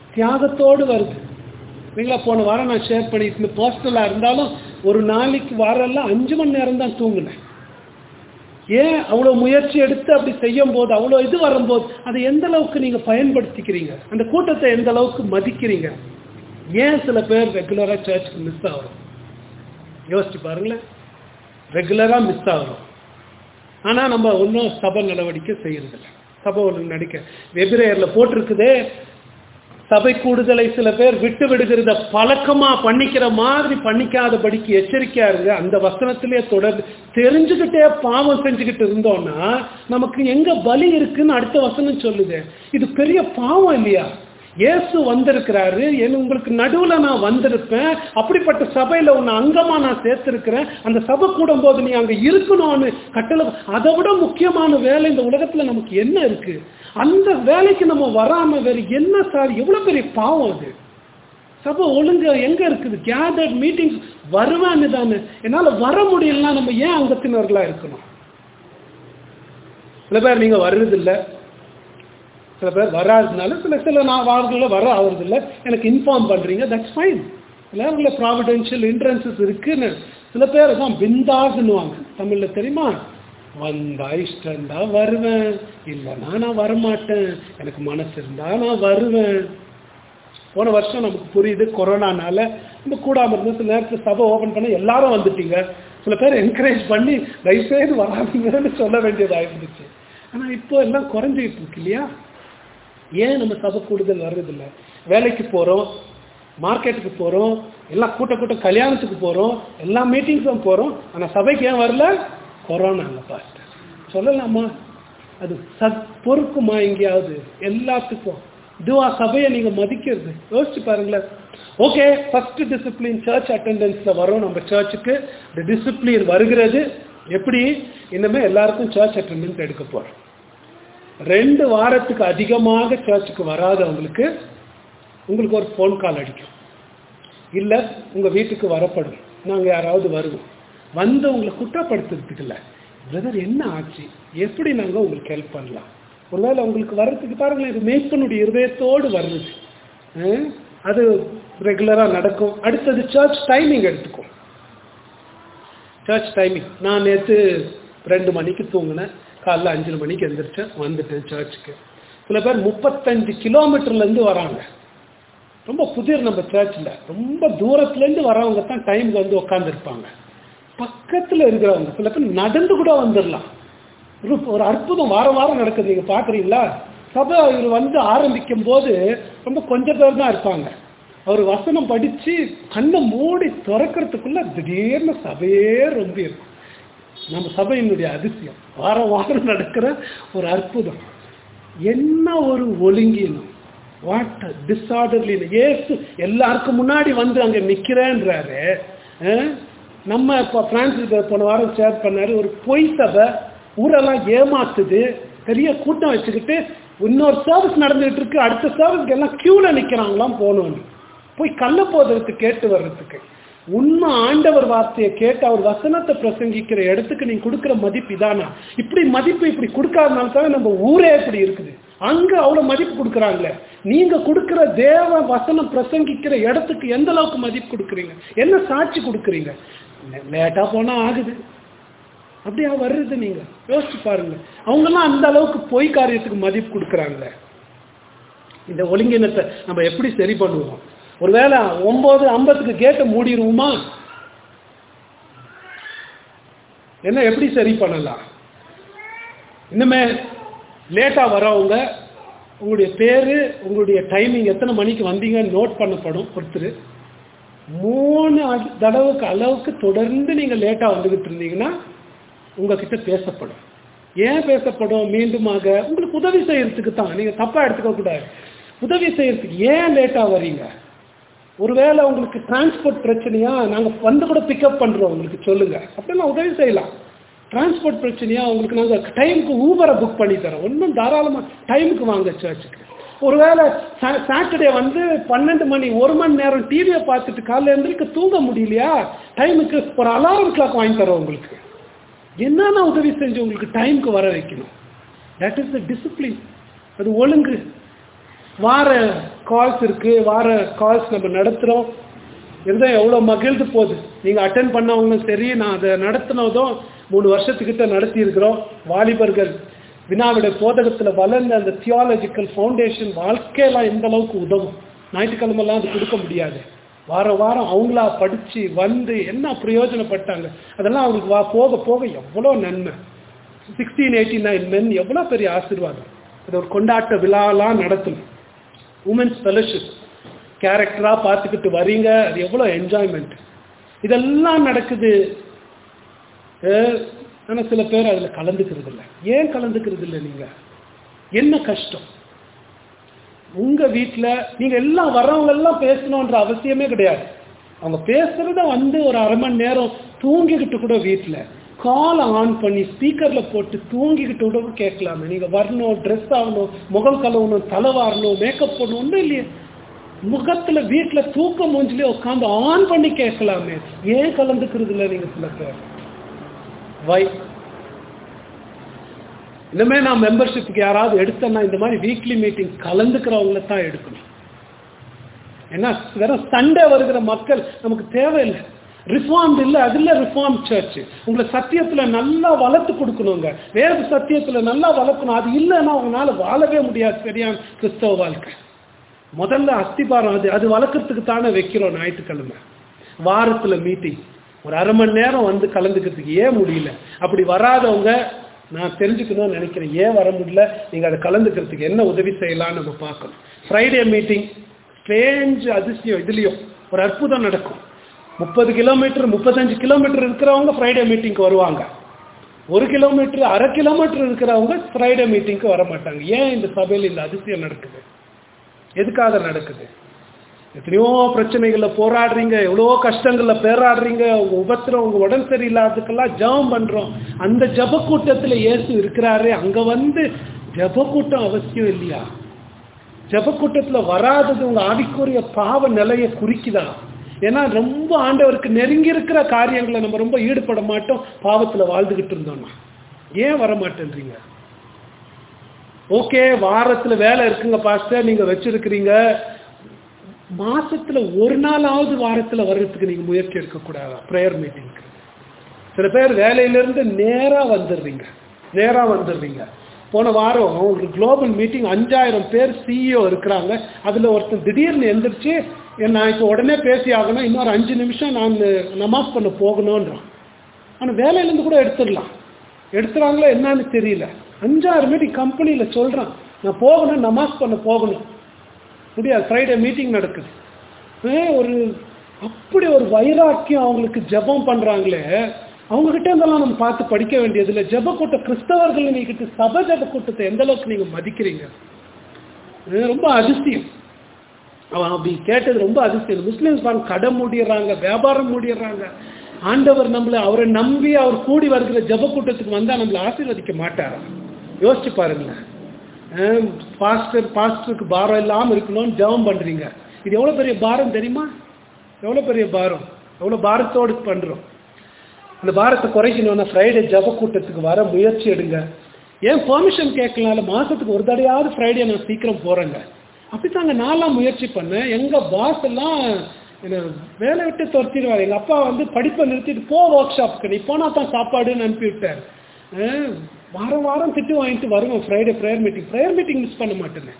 தியாகத்தோடு வருது இல்லைங்களா போன வாரம் நான் ஷேர் பண்ணிட்டு பர்சனலாக இருந்தாலும் ஒரு நாளைக்கு வாரெல்லாம் அஞ்சு மணி நேரம் தான் தூங்கினேன் ஏன் அவ்வளோ முயற்சி எடுத்து அப்படி செய்யும் போது அவ்வளோ இது வரும்போது அதை எந்த அளவுக்கு நீங்கள் பயன்படுத்திக்கிறீங்க அந்த கூட்டத்தை எந்த அளவுக்கு மதிக்கிறீங்க ஏன் சில பேர் ரெகுலராக சர்ச்சுக்கு மிஸ் ஆகிறோம் யோசிச்சு பாருங்களேன் ரெகுலராக மிஸ் ஆகிறோம் ஆனால் நம்ம ஒன்றும் சபை நடவடிக்கை செய்யறதில்ல சபை ஒன்று நடிக்க வெபிரேயரில் போட்டிருக்குதே சபை கூடுதலை சில பேர் விட்டு விடுகிறத பழக்கமா பண்ணிக்கிற மாதிரி பண்ணிக்காதபடிக்கு எச்சரிக்கையா இருங்க அந்த வசனத்திலே தொடர்ந்து தெரிஞ்சுக்கிட்டே பாவம் செஞ்சுக்கிட்டு இருந்தோம்னா நமக்கு எங்க பலி இருக்குன்னு அடுத்த வசனம் சொல்லுது இது பெரிய பாவம் இல்லையா இயேசு வந்திருக்கிறாரு என் உங்களுக்கு நடுவுல நான் வந்திருப்பேன் அப்படிப்பட்ட சபையில உன்னை அங்கமா நான் சேர்த்திருக்கிறேன் அந்த சபை கூடும் போது நீ அங்க இருக்கணும்னு கட்டளை அதை விட முக்கியமான வேலை இந்த உலகத்துல நமக்கு என்ன இருக்கு அந்த வேலைக்கு நம்ம வராம வேற என்ன சார் எவ்வளவு பெரிய பாவம் அது சபை ஒழுங்க எங்க இருக்குது கேதர்ட் மீட்டிங்ஸ் வருவான்னு தானே என்னால வர முடியலன்னா நம்ம ஏன் அங்கத்தினர்களா இருக்கணும் சில பேர் நீங்க வர்றதில்லை சில பேர் வராததுனால சில சில நான் வாரங்களில் வர ஆகுறதில்ல எனக்கு இன்ஃபார்ம் பண்ணுறீங்க தட்ஸ் ஃபைன் சில ப்ராவிடென்ஷியல் இன்ட்ரன்சஸ் இருக்குன்னு சில பேர் தான் பிந்தாஸ்ன்னுவாங்க தமிழில் தெரியுமா வந்தா இஷ்டம்டா வருவேன் இல்லைன்னா நான் வரமாட்டேன் எனக்கு மனசு இருந்தா நான் வருவேன் போன வருஷம் நமக்கு புரியுது கொரோனானால நம்ம கூடாம இருந்து சில நேரத்தில் சபை ஓபன் பண்ண எல்லாரும் வந்துட்டீங்க சில பேர் என்கரேஜ் பண்ணி தயவுசெய்து வராதீங்கன்னு சொல்ல வேண்டியதாக இருந்துச்சு ஆனால் இப்போ எல்லாம் குறைஞ்சிட்டு இருக்கு இல்லையா ஏன் நம்ம சபை கூடுதல் வர்றதில்ல வேலைக்கு போகிறோம் மார்க்கெட்டுக்கு போகிறோம் எல்லாம் கூட்ட கூட்ட கல்யாணத்துக்கு போகிறோம் எல்லா மீட்டிங்ஸும் போகிறோம் ஆனால் சபைக்கு ஏன் வரல கொரோனாங்க பாஸ்டர் சொல்லலாமா அது சத் பொறுக்குமா எங்கேயாவது எல்லாத்துக்கும் இதுவா சபையை நீங்கள் மதிக்கிறது யோசிச்சு பாருங்களேன் ஓகே ஃபர்ஸ்ட் டிசிப்ளின் சர்ச் அட்டெண்டன்ஸில் வரும் நம்ம சர்ச்சுக்கு இந்த டிசிப்ளின் வருகிறது எப்படி இன்னுமே எல்லாருக்கும் சர்ச் அட்டெண்டன்ஸ் எடுக்க போகிறோம் ரெண்டு வாரத்துக்கு அதிகமாக சர்ச்சுக்கு வராதவங்களுக்கு உங்களுக்கு ஒரு ஃபோன் கால் அடிக்கும் இல்லை உங்கள் வீட்டுக்கு வரப்படும் நாங்கள் யாராவது வருவோம் வந்து உங்களை குற்றப்படுத்துறதுக்கு இல்லை பிரதர் என்ன ஆச்சு எப்படி நாங்கள் உங்களுக்கு ஹெல்ப் பண்ணலாம் ஒருவேளை உங்களுக்கு வர்றதுக்கு பாருங்களேன் இது மேய்ப்பனுடைய இருதயத்தோடு வருது அஹ், அது ரெகுலராக நடக்கும் அடுத்தது சர்ச் டைமிங் எடுத்துக்கும் சர்ச் டைமிங் நான் நேற்று ரெண்டு மணிக்கு தூங்கினேன் காலைல அஞ்சு மணிக்கு எந்திரிச்சேன் வந்துட்டேன் சர்ச்சுக்கு சில பேர் முப்பத்தஞ்சு கிலோமீட்டர்லேருந்து வராங்க ரொம்ப புதிர் நம்ம சர்ச்சில் ரொம்ப தூரத்துலேருந்து வரவங்க தான் டைமுக்கு வந்து உட்காந்துருப்பாங்க பக்கத்தில் இருக்கிறவங்க சில பேர் நடந்து கூட வந்துடலாம் ஒரு ஒரு அற்புதம் வாரம் வாரம் நடக்குது நீங்கள் பார்க்குறீங்களா சபை இவர் வந்து ஆரம்பிக்கும் போது ரொம்ப கொஞ்சம் பேர் தான் இருப்பாங்க அவர் வசனம் படித்து கண்ணை மூடி திறக்கிறதுக்குள்ள திடீர்னு சபையே ரொம்ப இருக்கும் நம்ம சபையினுடைய அதிசயம் வாரம் வாரம் நடக்கிற ஒரு அற்புதம் என்ன ஒரு ஒழுங்கினம் வாட் டிஸார்டர்லி ஏசு எல்லாருக்கும் முன்னாடி வந்து அங்கே நிற்கிறேன்றாரு அஹ், நம்ம இப்போ பிரான்சிஸ் போன வாரம் ஷேர் பண்ணாரு ஒரு பொய் சபை ஊரெல்லாம் ஏமாத்துது பெரிய கூட்டம் வச்சுக்கிட்டு இன்னொரு சர்வீஸ் நடந்துகிட்டு இருக்கு அடுத்த சர்வீஸ்க்கு எல்லாம் கியூவில் நிற்கிறாங்களாம் போகணும்னு போய் கள்ள போதற்கு கேட்டு வர்றதுக்கு உண்மை ஆண்டவர் வார்த்தையை கேட்டு அவர் வசனத்தை பிரசங்கிக்கிற இடத்துக்கு நீங்க கொடுக்குற மதிப்பு இதானா இப்படி மதிப்பு இப்படி கொடுக்காதனால தானே நம்ம ஊரே இப்படி இருக்குது அங்க அவ்வளவு மதிப்பு கொடுக்குறாங்களே நீங்க கொடுக்குற தேவ வசனம் பிரசங்கிக்கிற இடத்துக்கு எந்த அளவுக்கு மதிப்பு கொடுக்குறீங்க என்ன சாட்சி கொடுக்குறீங்க லேட்டா போனா ஆகுது அப்படியா வருது நீங்க யோசிச்சு பாருங்க அவங்கெல்லாம் அந்த அளவுக்கு பொய் காரியத்துக்கு மதிப்பு கொடுக்குறாங்களே இந்த ஒழுங்கினத்தை நம்ம எப்படி சரி பண்ணுவோம் ஒருவேளை ஒன்பது ஐம்பதுக்கு கேட்டை மூடிடுவோமா என்ன எப்படி சரி பண்ணலாம் இன்னுமே லேட்டாக வரவங்க உங்களுடைய பேர் உங்களுடைய டைமிங் எத்தனை மணிக்கு வந்தீங்கன்னு நோட் பண்ணப்படும் ஒருத்தர் மூணு அடி- தடவைக்கு அளவுக்கு தொடர்ந்து நீங்கள் லேட்டாக வந்துக்கிட்டு இருந்தீங்கன்னா உங்ககிட்ட பேசப்படும் ஏன் பேசப்படும் மீண்டுமாக உங்களுக்கு உதவி செய்யறதுக்கு தான் நீங்கள் தப்பாக எடுத்துக்க கூடாது உதவி செய்யறதுக்கு ஏன் லேட்டாக வர்றீங்க ஒருவேளை உங்களுக்கு டிரான்ஸ்போர்ட் பிரச்சனையா நாங்கள் வந்து கூட பிக்கப் பண்ணுறோம் உங்களுக்கு சொல்லுங்க அப்படிலாம் உதவி செய்யலாம் டிரான்ஸ்போர்ட் பிரச்சனையா உங்களுக்கு நாங்கள் டைமுக்கு ஊபரை புக் பண்ணி தரோம் ஒன்றும் தாராளமாக டைமுக்கு வாங்க சர்ச்சுக்கு ஒருவேளை சா- சாட்டர்டே வந்து பன்னெண்டு மணி ஒரு மணி நேரம் டிவியை பார்த்துட்டு காலைல எழுந்திரிக்க தூங்க முடியலையா டைமுக்கு ஒரு அலாரம் கிளாக் வாங்கி தரோம் உங்களுக்கு என்னென்ன உதவி செஞ்சு உங்களுக்கு டைமுக்கு வர வைக்கணும் தட் இஸ் த டிசிப்ளின் அது ஒழுங்கு வார கால்ஸ் இருக்கு வார கால்ஸ் நம்ம நடத்துகிறோம் இருந்தால் எவ்வளோ மகிழ்ந்து போகுது நீங்கள் அட்டன் பண்ணவங்களும் சரி நான் அதை நடத்தினதும் மூணு வருஷத்துக்கிட்ட நடத்தி இருக்கிறோம் வாலிபர்கள் வினாவிட போதகத்தில் வளர்ந்த அந்த தியாலஜிக்கல் ஃபவுண்டேஷன் வாழ்க்கையெல்லாம் எந்த அளவுக்கு உதவும் ஞாயிற்றுக்கிழமெல்லாம் அது கொடுக்க முடியாது வாரம் வாரம் அவங்களா படித்து வந்து என்ன பிரயோஜனப்பட்டாங்க அதெல்லாம் அவங்களுக்கு வா போக போக எவ்வளோ நன்மை சிக்ஸ்டீன் எயிட்டி நைன் மென் எவ்வளோ பெரிய ஆசீர்வாதம் அது ஒரு கொண்டாட்ட விழாலாம் நடத்தணும் உமன்ஸ் ஃபெலோஷிப் கேரக்டராக பார்த்துக்கிட்டு வரீங்க அது எவ்வளோ என்ஜாய்மெண்ட் இதெல்லாம் நடக்குது ஆனால் சில பேர் அதில் கலந்துக்கிறது இல்லை ஏன் கலந்துக்கிறது இல்லை நீங்கள் என்ன கஷ்டம் உங்கள் வீட்டில் நீங்கள் எல்லாம் வர்றவங்க எல்லாம் பேசணுன்ற அவசியமே கிடையாது அவங்க பேசுகிறத வந்து ஒரு அரை மணி நேரம் தூங்கிக்கிட்டு கூட வீட்டில் கால் ஆன் பண்ணி ஸ்பீக்கரில் போட்டு தூங்கிக்கிட்டு கூட கேட்கலாமே நீங்கள் வரணும் ட்ரெஸ் ஆகணும் முகம் கழுவணும் தலை வாரணும் மேக்கப் பண்ணணும் ஒன்றும் இல்லையே முகத்தில் வீட்டில் தூக்க மூஞ்சிலே உட்காந்து ஆன் பண்ணி கேட்கலாமே ஏன் கலந்துக்கிறது இல்லை நீங்கள் சில பேர் வை இனிமே நான் மெம்பர்ஷிப்புக்கு யாராவது எடுத்தேன்னா இந்த மாதிரி வீக்லி மீட்டிங் கலந்துக்கிறவங்கள தான் எடுக்கணும் ஏன்னா வெறும் சண்டே வருகிற மக்கள் நமக்கு தேவையில்லை ரிஃபார்ம் இல்லை அதில் ரிஃபார்ம் சர்ச் உங்களை சத்தியத்தில் நல்லா வளர்த்து கொடுக்கணுங்க வேறு சத்தியத்தில் நல்லா வளர்க்கணும் அது இல்லைன்னா உங்களால் வாழவே முடியாது சரியான கிறிஸ்தவ வாழ்க்கை முதல்ல அஸ்திபாரம் அது அது வளர்க்கறதுக்கு தானே வைக்கிறோம் ஞாயிற்றுக்கிழமை வாரத்தில் மீட்டிங் ஒரு அரை மணி நேரம் வந்து கலந்துக்கிறதுக்கு ஏன் முடியல அப்படி வராதவங்க நான் தெரிஞ்சுக்கணும்னு நினைக்கிறேன் ஏன் வர முடியல நீங்கள் அதை கலந்துக்கிறதுக்கு என்ன உதவி செய்யலாம்னு நம்ம பார்க்கணும் ஃப்ரைடே மீட்டிங் ஸ்ட்ரேஞ்ச் அதிசயம் இதுலேயும் ஒரு அற்புதம் நடக்கும் முப்பது கிலோமீட்டர் முப்பத்தஞ்சு கிலோமீட்டர் இருக்கிறவங்க ஃப்ரைடே மீட்டிங்க்கு வருவாங்க ஒரு கிலோமீட்டர் அரை கிலோமீட்டர் இருக்கிறவங்க ஃப்ரைடே மீட்டிங்க்கு வர மாட்டாங்க ஏன் இந்த சபையில் இந்த அதிசயம் நடக்குது எதுக்காக நடக்குது எத்தனையோ பிரச்சனைகளில் போராடுறீங்க எவ்வளோ கஷ்டங்களில் பேராடுறீங்க உங்க உபத்திரம் உங்க உடம்பு சரியில்லாததுக்கெல்லாம் ஜபம் பண்றோம் அந்த ஜப கூட்டத்தில் இயேசு இருக்கிறாரு அங்க வந்து ஜப கூட்டம் அவசியம் இல்லையா ஜப கூட்டத்தில் வராதது உங்க ஆவிக்குரிய பாவ நிலையை குறிக்குதா ஏன்னா ரொம்ப ஆண்டவருக்கு நெருங்கி இருக்கிற காரியங்களை நம்ம ரொம்ப ஈடுபட மாட்டோம் பாவத்துல வாழ்ந்துகிட்டு இருந்தோம்னா ஏன் வர மாட்டேன்றீங்க ஓகே வாரத்துல வேலை இருக்குங்க பாஸ்டர் நீங்க வச்சிருக்கிறீங்க மாசத்துல ஒரு நாளாவது வாரத்துல வர்றதுக்கு நீங்க முயற்சி எடுக்கக்கூடாதா ப்ரேயர் மீட்டிங்க்கு சில பேர் வேலையிலிருந்து நேரா வந்துடுறீங்க நேரா வந்துடுறீங்க போன வாரம் ஒரு குளோபல் மீட்டிங் அஞ்சாயிரம் பேர் சிஇஓ இருக்கிறாங்க அதுல ஒருத்தன் திடீர்னு எந்திரிச்சு நான் இப்போ உடனே பேசி ஆகணும் இன்னொரு அஞ்சு நிமிஷம் நான் நமாஸ் பண்ண போகணுன்றான் ஆனால் வேலையிலேருந்து கூட எடுத்துடலாம் எடுத்துறாங்களா என்னன்னு தெரியல அஞ்சாறு மீட்டிங் கம்பெனியில் சொல்கிறான் நான் போகணும் நமாஸ் பண்ண போகணும் முடியாது ஃப்ரைடே மீட்டிங் நடக்குது ஏ, ஒரு அப்படி ஒரு வைராக்கியம் அவங்களுக்கு ஜெபம் பண்ணுறாங்களே அவங்ககிட்ட இருந்தெல்லாம் நம்ம பார்த்து படிக்க வேண்டியது இல்லை ஜெப கூட்டம் கிறிஸ்தவர்கள் நீக்கிட்டு சபை ஜெப கூட்டத்தை எந்த அளவுக்கு நீங்கள் மதிக்கிறீங்க இது ரொம்ப அதிசயம் அவன் அப்படி கேட்டது ரொம்ப அதிசயம் முஸ்லிம்ஸ் பாருங்க கடை மூடிடுறாங்க வியாபாரம் மூடிடுறாங்க ஆண்டவர் நம்மளை அவரை நம்பி அவர் கூடி வருகிற ஜெப கூட்டத்துக்கு வந்தால் நம்மளை ஆசீர்வதிக்க மாட்டாரா யோசிச்சு பாருங்களேன் பாஸ்டர் பாஸ்டருக்கு பாரம் இல்லாமல் இருக்கணும்னு ஜெபம் பண்ணுறீங்க இது எவ்வளோ பெரிய பாரம் தெரியுமா எவ்வளோ பெரிய பாரம் எவ்வளோ பாரத்தோடு பண்ணுறோம் அந்த பாரத்தை குறைக்கணும்னா ஃப்ரைடே ஜப கூட்டத்துக்கு வர முயற்சி எடுங்க ஏன் பெர்மிஷன் கேட்கலாம்ல மாதத்துக்கு ஒரு தடையாவது ஃப்ரைடே நான் சீக்கிரம் போகிறேங்க அப்படித்தாங்க நான்லாம் முயற்சி பண்ணேன் எங்கள் பாஸ் எல்லாம் என்னை வேலை விட்டு துரத்திடுவார் எங்கள் அப்பா வந்து படிப்பை நிறுத்திட்டு போ ஒர்க் ஷாப்புக்கு நீ போனால் தான் சாப்பாடுன்னு அனுப்பி விட்டார் அஹ் வாரம் வாரம் திட்டு வாங்கிட்டு வருவேன் Friday prayer meeting prayer meeting miss பண்ண மாட்டேனே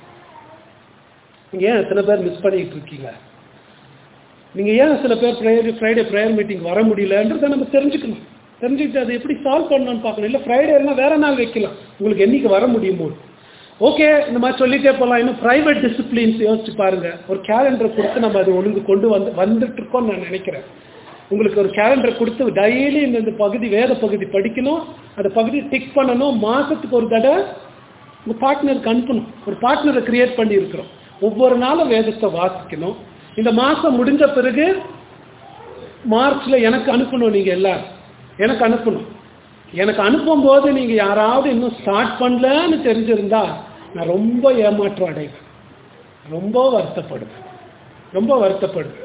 ஏன் எத்தனை பேர் மிஸ் பண்ணிட்டு இருக்கீங்க நீங்கள் ஏன் சில பேர் ப்ரேயர் ஃப்ரைடே ப்ரேயர் மீட்டிங் வர முடியலன்றதை நம்ம தெரிஞ்சுக்கணும் தெரிஞ்சுக்கிட்டு அதை எப்படி சால்வ் பண்ணணும்னு பார்க்கணும் இல்லை ஃப்ரைடே எல்லாம் வேற நாள் வைக்கலாம் உங்களுக்கு என்னைக்கு வர முடியுமோ ஓகே இந்த மாதிரி சொல்லிட்டே போகலாம் இன்னும் ப்ரைவேட் டிசிப்ளின்ஸ் யோசிச்சு பாருங்க ஒரு கேலண்டரை கொடுத்து நம்ம அதை ஒழுங்கு கொண்டு வந்து வந்துட்டு இருக்கோம்னு நான் நினைக்கிறேன் உங்களுக்கு ஒரு கேலண்டர் கொடுத்து டெய்லி இந்த இந்த பகுதி வேத பகுதி படிக்கணும் அந்த பகுதி டிக் பண்ணணும் மாதத்துக்கு ஒரு தடவை உங்கள் பார்ட்னருக்கு அனுப்பணும் ஒரு பார்ட்னரை கிரியேட் பண்ணி இருக்கிறோம் ஒவ்வொரு நாளும் வேதத்தை வாசிக்கணும் இந்த மாதம் முடிஞ்ச பிறகு மார்ச்சில் எனக்கு அனுப்பணும் நீங்கள் எல்லாரும் எனக்கு அனுப்பணும் எனக்கு அனுப்பும்போது நீங்கள் யாராவது இன்னும் ஸ்டார்ட் பண்ணலன்னு தெரிஞ்சிருந்தா நான் ரொம்ப ஏமாற்றம் அடைவேன் ரொம்ப வருத்தப்படுவேன் ரொம்ப வருத்தப்படுவேன்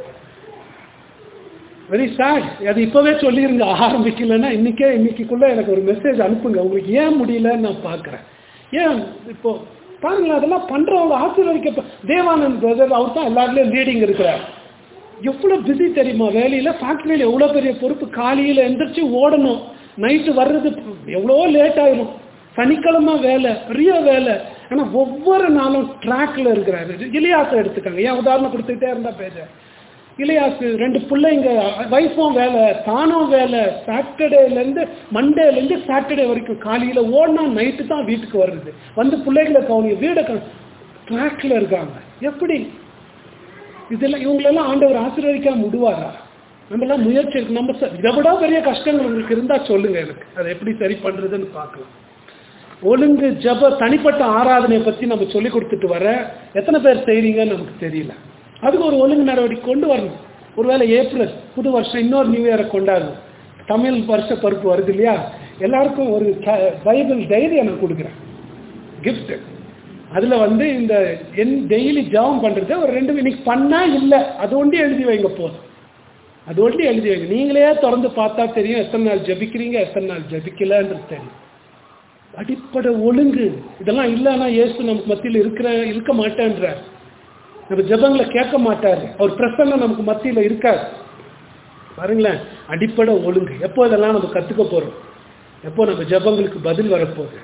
வெரி சேட் அது இப்போவே சொல்லிருங்க ஆரம்பிக்கலைன்னா இன்றைக்கே இன்னைக்குள்ளே எனக்கு ஒரு மெசேஜ் அனுப்புங்க உங்களுக்கு ஏன் முடியலன்னு நான் பார்க்குறேன் ஏன் இப்போ பாருங்களேன் அதெல்லாம் பண்றவங்க ஆசீர்வதிக்க தேவானந்த் பிரதர் அவர் தான் எல்லாருலயும் லீடிங் இருக்கிறார் எவ்வளவு பிஸி தெரியுமா வேலையில ஃபேக்டரியில எவ்வளவு பெரிய பொறுப்பு காலையில எந்திரிச்சு ஓடணும் நைட்டு வர்றது எவ்வளோ லேட் ஆயிரும் சனிக்கிழமை வேலை பெரிய வேலை ஆனா ஒவ்வொரு நாளும் ட்ராக்ல இருக்கிறாரு இலியாசை எடுத்துக்காங்க ஏன் உதாரணம் கொடுத்துக்கிட்டே இருந்தா பேச இலியாசு ரெண்டு பிள்ளைங்க வைஃபும் வேலை தானும் வேலை சாட்டர்டேலேருந்து மண்டேலேருந்து சாட்டர்டே வரைக்கும் காலையில் ஓடினா நைட்டு தான் வீட்டுக்கு வர்றது வந்து பிள்ளைகளை கவனிங்க வீடை ட்ராக்ல இருக்காங்க எப்படி இதெல்லாம் இவங்களெல்லாம் ஆண்டவர் ஆசீர்வதிக்காம விடுவாரா நம்மளாம் முயற்சி இருக்கு நம்ம ச- இதை விட பெரிய கஷ்டங்கள் உங்களுக்கு இருந்தா சொல்லுங்க எனக்கு அதை எப்படி சரி பண்றதுன்னு பார்க்கலாம் ஒழுங்கு ஜப தனிப்பட்ட ஆராதனையை பத்தி நம்ம சொல்லி கொடுத்துட்டு வர எத்தனை பேர் செய்றீங்கன்னு நமக்கு தெரியல அதுக்கு ஒரு ஒழுங்கு நடவடிக்கை கொண்டு வரணும் ஒருவேளை ஏப்ரல் புது வருஷம் இன்னொரு நியூ இயரை கொண்டாடணும் தமிழ் வருஷ பருப்பு வருது இல்லையா எல்லாருக்கும் ஒரு க- பைபிள் டைரியை நான் கொடுக்குறேன் gift அதுல வந்து இந்த என் டெய்லி ஜாபம் பண்றது ஒரு ரெண்டு இன்னைக்கு பண்ணா இல்ல அது ஒண்டி எழுதி வைங்க போதும் அது ஒண்டி எழுதி வைங்க நீங்களே திறந்து பார்த்தா தெரியும் எத்தனை நாள் ஜெபிக்கிறீங்க எத்தனை நாள் ஜெபிக்கலன்றது தெரியும் அடிப்படை ஒழுங்கு இதெல்லாம் இல்லைன்னா இயேசு நமக்கு மத்தியில் இருக்கிற இருக்க மாட்டேன்றார் நம்ம ஜெபங்களை கேட்க மாட்டாரு அவர் பிரசன்னம் நமக்கு மத்தியில இருக்காது பாருங்களேன் அடிப்படை ஒழுங்கு எப்போ இதெல்லாம் நம்ம கத்துக்க போறோம் எப்போ நம்ம ஜெபங்களுக்கு பதில் வரப்போகுது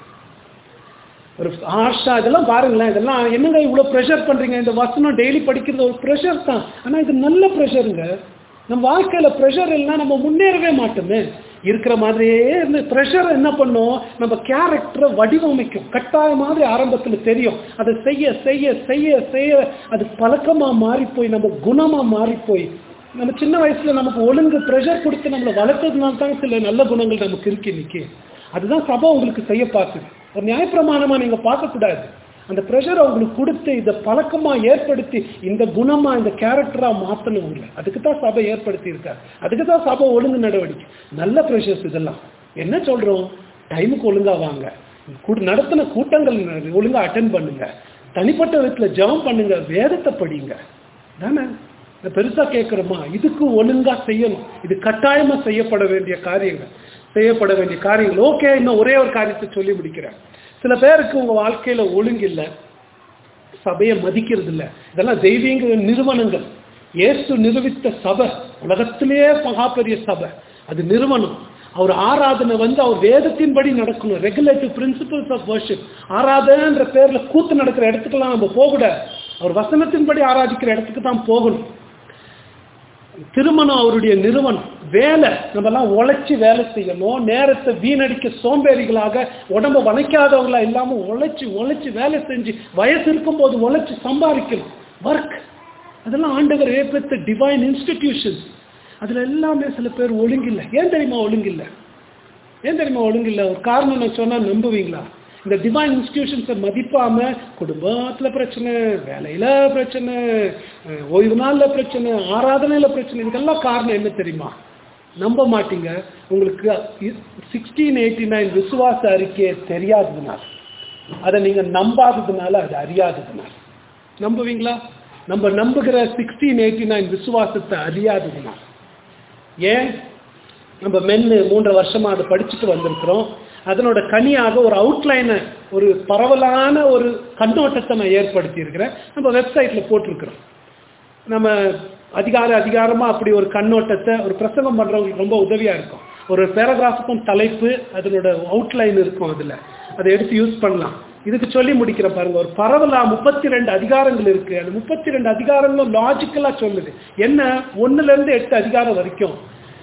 ஒரு ஆஷா இதெல்லாம் பாருங்களேன் இதெல்லாம் என்னங்க இவ்வளவு ப்ரெஷர் பண்றீங்க இந்த வசனம் டெய்லி படிக்கிறது ஒரு ப்ரெஷர் தான் ஆனா இது நல்ல ப்ரெஷருங்க நம்ம வாழ்க்கையில ப்ரெஷர் இல்லைன்னா நம்ம முன்னேறவே மாட்டோமே இருக்கிற மாதிரியே இருந்து ப்ரெஷர் என்ன பண்ணும் நம்ம கேரக்டரை வடிவமைக்கும் கட்டாய மாதிரி ஆரம்பத்துல தெரியும் அதை செய்ய செய்ய செய்ய செய்ய அது பழக்கமா மாறி போய் நம்ம குணமா மாறி போய் நம்ம சின்ன வயசுல நமக்கு ஒழுங்கு ப்ரெஷர் கொடுத்து நம்மளை வளர்த்ததுனால தான் சில நல்ல குணங்கள் நமக்கு இருக்கு இன்னைக்கு அதுதான் சபை உங்களுக்கு செய்ய பார்க்குது ஒரு நியாயப்பிரமாணமா நீங்க பார்க்கக்கூடாது அந்த ப்ரெஷரை உங்களுக்கு கொடுத்து இதை பழக்கமா ஏற்படுத்தி இந்த குணமா இந்த கேரக்டரா மாத்தணும் உங்களை அதுக்கு தான் சபை ஏற்படுத்தி இருக்காரு அதுக்கு தான் சபை ஒழுங்கு நடவடிக்கை நல்ல ப்ரெஷர்ஸ் இதெல்லாம் என்ன சொல்றோம் டைமுக்கு ஒழுங்கா வாங்க கூ- நடத்தின கூட்டங்கள் ஒழுங்கா அட்டன் பண்ணுங்க தனிப்பட்ட விதத்துல ஜெபம் பண்ணுங்க வேதத்தை படிங்க தானே இந்த பெருசா கேட்கிறோமா இதுக்கு ஒழுங்கா செய்யணும் இது கட்டாயமா செய்யப்பட வேண்டிய காரியங்கள் செய்யப்பட வேண்டிய காரியங்கள் ஓகே இன்னும் ஒரே ஒரு காரியத்தை சொல்லி முடிக்கிறேன் சில பேருக்கு உங்க வாழ்க்கையில ஒழுங்கு இல்லை சபையை மதிக்கிறது இல்ல இதெல்லாம் தெய்வீக நிறுவனங்கள் இயேசு நிறுவித்த சபை உலகத்திலேயே மகா பெரிய சபை அது நிறுவனம் அவர் ஆராதனை வந்து அவர் வேதத்தின்படி நடக்கணும் ரெகுலேட்டிவ் பிரின்சிபல்ஸ் ஆஃப் வர்ஷிப் ஆராதனைன்ற பேர்ல கூத்து நடக்கிற இடத்துக்கெல்லாம் நம்ம போகக்கூடாது அவர் வசனத்தின்படி ஆராதிக்கிற இடத்துக்கு தான் போகணும் திருமணம் அவருடைய நிறுவனம் வேலை நம்ம எல்லாம் உழைச்சி வேலை செய்யணும் நேரத்தை வீணடிக்க சோம்பேறிகளாக உடம்ப வளைக்காதவங்களா இல்லாம உழைச்சி உழைச்சி வேலை செஞ்சு வயசு இருக்கும்போது உழைச்சி சம்பாதிக்கணும் ஒர்க் அதெல்லாம் ஆண்டவர் ஏற்படுத்த டிவைன் இன்ஸ்டிடியூஷன்ஸ் அதுல எல்லாமே சில பேர் ஒழுங்கில்லை ஏன் தெரியுமா ஒழுங்கில்லை ஏன் தெரியுமா ஒழுங்கில்லை ஒரு காரணம் நான் சொன்னா நம்புவீங்களா இந்த டிவைன் இன்ஸ்டிடியூஷன்ஸை மதிப்பாம குடும்பத்துல பிரச்சனை வேலையில பிரச்சனை அஹ், ஓய்வு நாள்ல பிரச்சனை ஆராதனையில பிரச்சனை இதுக்கெல்லாம் காரணம் என்ன தெரியுமா நம்ப மாட்டீங்க உங்களுக்கு சிக்ஸ்டீன் எயிட்டி நைன் விசுவாச அறிக்கையை தெரியாததுனால அதை நீங்க நம்பாததுனால அது அறியாததுனால நம்புவீங்களா நம்ம நம்புகிற சிக்ஸ்டீன் எயிட்டி நைன் விசுவாசத்தை அறியாததுனால ஏன் நம்ம மென்னு மூன்று வருஷமா அதை படிச்சுட்டு வந்திருக்கிறோம் அதனோட கனியாக ஒரு அவுட்லைனை ஒரு பரவலான ஒரு கண்ணோட்டத்தை நான் ஏற்படுத்தி இருக்கிறேன் நம்ம வெப்சைட்ல போட்டிருக்கிறோம் நம்ம அதிகார அதிகாரமா அப்படி ஒரு கண்ணோட்டத்தை ஒரு பிரசங்கம் பண்றவங்களுக்கு ரொம்ப உதவியா இருக்கும் ஒரு பேராகிராஃபுக்கும் தலைப்பு அதனோட அவுட்லைன் இருக்கும் அதுல அதை எடுத்து யூஸ் பண்ணலாம் இதுக்கு சொல்லி முடிக்கிற பாருங்க ஒரு பரவலா முப்பத்தி ரெண்டு அதிகாரங்கள் இருக்கு அந்த முப்பத்தி ரெண்டு அதிகாரங்களும் லாஜிக்கலா சொல்லுது என்ன ஒண்ணுல இருந்து எட்டு அதிகாரம் வரைக்கும்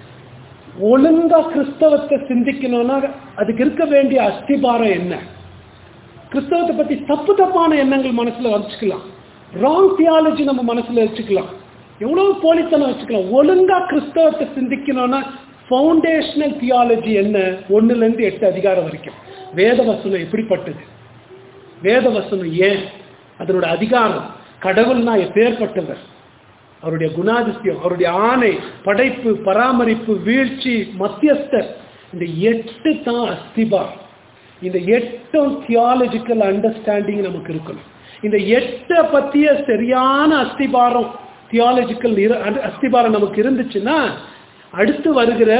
ஒழுங்கா கிறிஸ்தவத்தை சிந்திக்கணும்னா அதுக்கு இருக்க வேண்டிய அஸ்திபாரம் என்ன கிறிஸ்தவத்தை பத்தி தப்பு தப்பான எண்ணங்கள் மனசுல வச்சுக்கலாம் ராங் தியாலஜி நம்ம மனசுல வச்சுக்கலாம் எவ்வளவு போலித்தனம் வச்சுக்கலாம் ஒழுங்கா கிறிஸ்தவத்தை சிந்திக்கணும்னா ஃபவுண்டேஷனல் தியாலஜி என்ன ஒண்ணுல இருந்து எட்டு அதிகாரம் வரைக்கும் வேத வசனம் எப்படிப்பட்டது வேத வசனம் ஏன் அதனோட அதிகாரம் கடவுள்னா எப்பேற்பட்டவர் அவருடைய குணாதிசயம் அவருடைய ஆணை படைப்பு பராமரிப்பு வீழ்ச்சி மத்தியஸ்தர் இந்த எட்டு தான் அஸ்திபார் இந்த எட்டும் தியாலஜிக்கல் அண்டர்ஸ்டாண்டிங் நமக்கு இருக்கணும் இந்த எட்டை பத்திய சரியான அஸ்திபாரம் தியாலஜிக்கல் அஸ்திபாரம் நமக்கு இருந்துச்சுன்னா அடுத்து வருகிற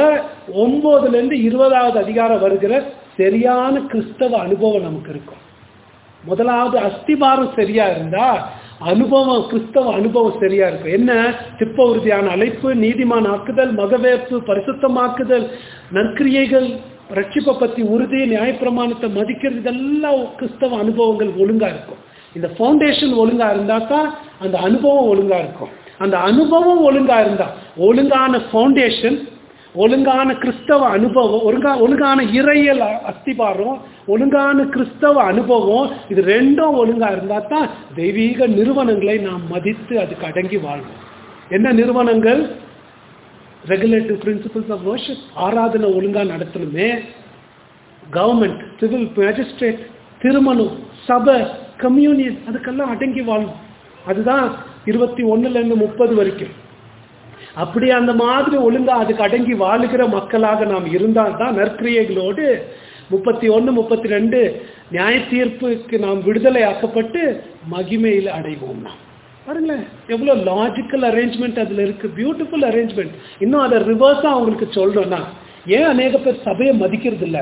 ஒன்பதுல இருந்து இருபதாவது அதிகாரம் வருகிற சரியான கிறிஸ்தவ அனுபவம் நமக்கு இருக்கும் முதலாவது அஸ்திபாரம் சரியா இருந்தா அனுபவம் கிறிஸ்தவ அனுபவம் சரியா இருக்கும் என்ன திப்ப உறுதியான அழைப்பு நீதிமான் ஆக்குதல் மகவேற்பு பரிசுத்தமாக்குதல் நற்கிரியைகள் ரட்சிப்பை பத்தி உறுதி நியாயப்பிரமாணத்தை மதிக்கிறது இதெல்லாம் கிறிஸ்தவ அனுபவங்கள் ஒழுங்கா இருக்கும் இந்த ஃபவுண்டேஷன் ஒழுங்கா இருந்தா தான் அந்த அனுபவம் ஒழுங்கா இருக்கும் அந்த அனுபவம் ஒழுங்கா இருந்தா ஒழுங்கான ஃபவுண்டேஷன் ஒழுங்கான கிறிஸ்தவ அனுபவம் ஒழுங்கா ஒழுங்கான இறையல் அ- அஸ்திபாரம் ஒழுங்கான கிறிஸ்தவ அனுபவம் இது ரெண்டும் ஒழுங்கா இருந்தா தான் தெய்வீக நிறுவனங்களை நாம் மதித்து அதுக்கு அடங்கி வாழ்வோம் என்ன நிறுவனங்கள் ரெகுலேட்டிவ் பிரின்சிபல்ஸ் ஆஃப் worship ஆராதனை ஒழுங்கா நடத்தணுமே கவர்மெண்ட் சிவில் மேஜிஸ்ட்ரேட் திருமணம் சபை கம்யூனியன் அதுக்கெல்லாம் அடங்கி வாழும் அதுதான் இருபத்தி ஒண்ணுல இருந்து முப்பது வரைக்கும் அப்படி அந்த மாதிரி ஒழுங்கா அதுக்கு அடங்கி வாழுகிற மக்களாக நாம் இருந்தால் தான் நற்கிரியைகளோடு முப்பத்தி ஒன்று முப்பத்தி ரெண்டு நியாய தீர்ப்புக்கு நாம் விடுதலை ஆக்கப்பட்டு மகிமையில் அடைவோம் நாம் பாருங்களேன் எவ்வளோ லாஜிக்கல் அரேஞ்ச்மெண்ட் அதில் இருக்கு பியூட்டிஃபுல் அரேஞ்ச்மெண்ட் இன்னும் அதை ரிவர்ஸாக அவங்களுக்கு சொல்றோம்னா ஏன் அநேக பேர் சபையை மதிக்கிறது இல்ல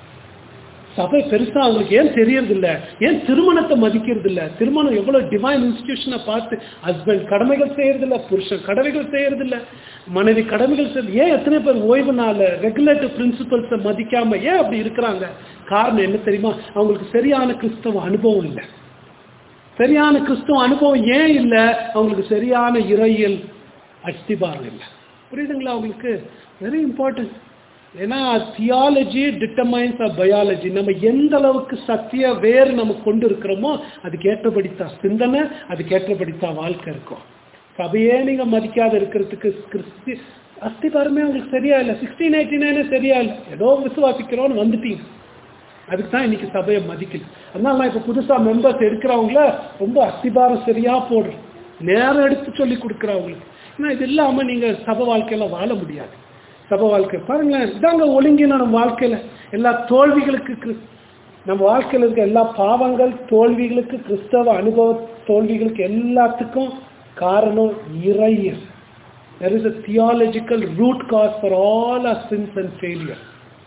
சபை பெருசா அவங்களுக்கு ஏன் தெரியறது இல்ல ஏன் திருமணத்தை மதிக்கிறது இல்ல திருமணம் எவ்வளவு டிவைன் இன்ஸ்டிடியூஷனை பார்த்து ஹஸ்பண்ட் கடமைகள் செய்யறது இல்ல புருஷன் கடமைகள் செய்யறது இல்ல மனைவி கடமைகள் செய்யறது ஏன் எத்தனை பேர் ஓய்வு நாள் ரெகுலேட்டிவ் பிரின்சிபல்ஸை மதிக்காம ஏன் அப்படி இருக்கிறாங்க காரணம் என்ன தெரியுமா அவங்களுக்கு சரியான கிறிஸ்தவ அனுபவம் இல்லை சரியான கிறிஸ்துவ அனுபவம் ஏன் இல்லை அவங்களுக்கு சரியான இறையியல் அஸ்திபாரம் இல்லை புரியுதுங்களா அவங்களுக்கு வெரி இம்பார்ட்டன்ட் ஏன்னா தியாலஜி டிட்டர்மைன்ஸ் ஆஃப் பயாலஜி நம்ம எந்த அளவுக்கு சத்திய வேறு நம்ம கொண்டு இருக்கிறோமோ அதுக்கு ஏற்றபடித்தான் சிந்தனை அதுக்கு ஏற்றபடித்தான் வாழ்க்கை இருக்கும் சபையே நீங்க மதிக்காத இருக்கிறதுக்கு கிறிஸ்தி அஸ்திபாரமே உங்களுக்கு சரியா இல்லை சிக்ஸ்டீன் எயிட்டி நைனே சரியா இல்லை ஏதோ விசுவாசிக்கிறோன்னு வந்துட்டீங்க அதுக்கு தான் இன்னைக்கு சபையை மதிக்கல அதனால நான் இப்போ புதுசாக மெம்பர்ஸ் எடுக்கிறவங்கள ரொம்ப அஸ்திபாரம் சரியா போடுறோம் நேரம் எடுத்து சொல்லி கொடுக்குறவங்களுக்கு ஏன்னா இது இல்லாமல் நீங்கள் சபை வாழ்க்கையில வாழ முடியாது சபை வாழ்க்கை பாருங்களேன் இதாங்க ஒழுங்கின நம்ம வாழ்க்கையில எல்லா தோல்விகளுக்கு கிறிஸ்- நம்ம வாழ்க்கையில் இருக்க எல்லா பாவங்கள் தோல்விகளுக்கு கிறிஸ்தவ அனுபவ தோல்விகளுக்கு எல்லாத்துக்கும் காரணம் இறையல் there is a theological root cause for all our sins and failure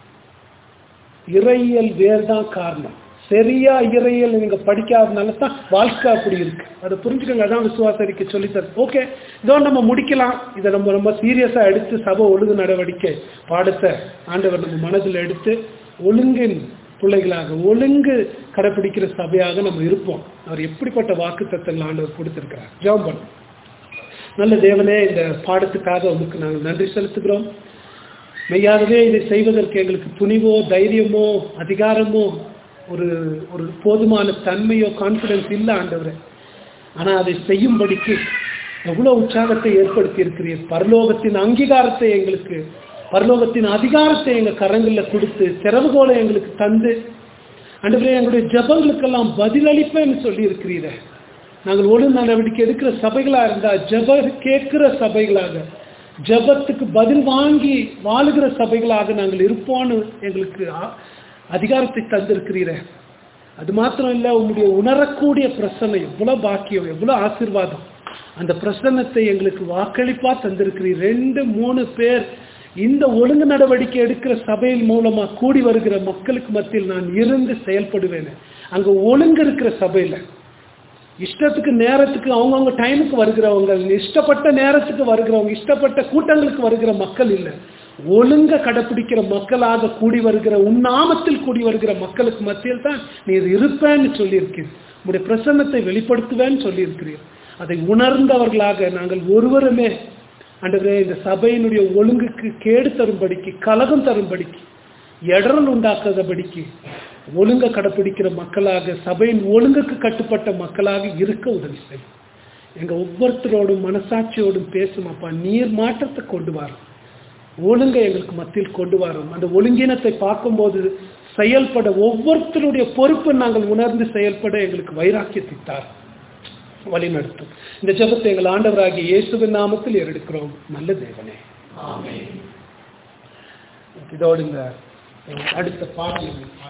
இறையியல் வேறு தான் காரணம் சரியா இறையியல் நீங்க படிக்காதனால தான் வாழ்க்கை அப்படி இருக்கு அதை புரிஞ்சுக்கங்க அதான் விசுவாசரிக்க சொல்லித்தர ஓகே இதோ நம்ம முடிக்கலாம் இதை நம்ம ரொம்ப சீரியஸா எடுத்து சபை ஒழுங்கு நடவடிக்கை பாடத்தை ஆண்டவர் நம்ம மனதில் எடுத்து ஒழுங்கின் பிள்ளைகளாக ஒழுங்கு கடைப்பிடிக்கிற சபையாக நம்ம இருப்போம் அவர் எப்படிப்பட்ட வாக்கு தத்தங்கள் ஆண்டவர் கொடுத்திருக்கிறார் ஜெபம் பண்ணும் நல்ல தேவனே இந்த பாடத்துக்காக உங்களுக்கு நாங்கள் நன்றி செலுத்துகிறோம் மெய்யாகவே இதை செய்வதற்கு எங்களுக்கு துணிவோ தைரியமோ அதிகாரமோ ஒரு ஒரு போதுமான தன்மையோ கான்ஃபிடன்ஸ் இல்லை ஆண்டவரே ஆனால் அதை செய்யும்படிக்கு எவ்வளோ உற்சாகத்தை ஏற்படுத்தி இருக்கிறீர் பரலோகத்தின் அங்கீகாரத்தை எங்களுக்கு பரலோகத்தின் அதிகாரத்தை எங்கள் கரங்களில் கொடுத்து திறவுகோலை எங்களுக்கு தந்து ஆண்டவரே எங்களுடைய ஜபங்களுக்கெல்லாம் பதிலளிப்பேன்னு சொல்லி இருக்கிறீரே நாங்கள் ஒழுங்கு நடவடிக்கை எடுக்கிற சபைகளாக இருந்தால் ஜப கேட்கிற சபைகளாக ஜபத்துக்கு பதில் வாங்கி வாழுகிற சபைகளாக நாங்கள் இருப்போம்னு எங்களுக்கு ஆ- அதிகாரத்தை தந்திருக்கிறீரே அது மாத்திரம் இல்லை உங்களுடைய உணரக்கூடிய பிரசன்னம் எவ்வளோ பாக்கியம் எவ்வளோ ஆசீர்வாதம் அந்த பிரசன்னத்தை எங்களுக்கு வாக்களிப்பா தந்திருக்கிறீர் ரெண்டு மூணு பேர் இந்த ஒழுங்கு நடவடிக்கை எடுக்கிற சபையின் மூலமா கூடி வருகிற மக்களுக்கு மத்தியில் நான் இருந்து செயல்படுவேன் அங்க ஒழுங்கு இருக்கிற சபையில இஷ்டத்துக்கு நேரத்துக்கு அவங்கவுங்க டைமுக்கு வருகிறவங்க இஷ்டப்பட்ட நேரத்துக்கு வருகிறவங்க இஷ்டப்பட்ட கூட்டங்களுக்கு வருகிற மக்கள் இல்லை ஒழுங்க கடைப்பிடிக்கிற மக்களாக கூடி வருகிற உன்னாமத்தில் கூடி வருகிற மக்களுக்கு மத்தியில் தான் நீர் இருப்பேன்னு சொல்லியிருக்கீர் உங்களுடைய பிரசன்னத்தை வெளிப்படுத்துவேன்னு சொல்லியிருக்கிறீர் அதை உணர்ந்தவர்களாக நாங்கள் ஒருவருமே ஆண்டவரே இந்த சபையினுடைய ஒழுங்குக்கு கேடு தரும்படிக்கு கலகம் தரும்படிக்கு இடரல் உண்டாக்காதபடிக்கு ஒழுங்க கடைப்பிடிக்கிற மக்களாக சபையின் ஒழுங்குக்கு கட்டுப்பட்ட மக்களாக இருக்க உதவி செய்யும் எங்க ஒவ்வொருத்தரோடும் மனசாட்சியோடும் பேசும் அப்பா நீர் மாற்றத்தை கொண்டு வரும் ஒழுங்கை எங்களுக்கு மத்தியில் கொண்டு வரும் அந்த ஒழுங்கினத்தை பார்க்கும்போது செயல்பட ஒவ்வொருத்தருடைய பொறுப்பை நாங்கள் உணர்ந்து செயல்பட எங்களுக்கு வைராக்கியத்தை தார் வழி நடத்தும் இந்த ஜெபத்தை எங்கள் ஆண்டவராகிய இயேசுவின் நாமத்தில் ஏறெடுக்கிறோம் நல்ல தேவனே இதோடு இந்த அடுத்த பாடல்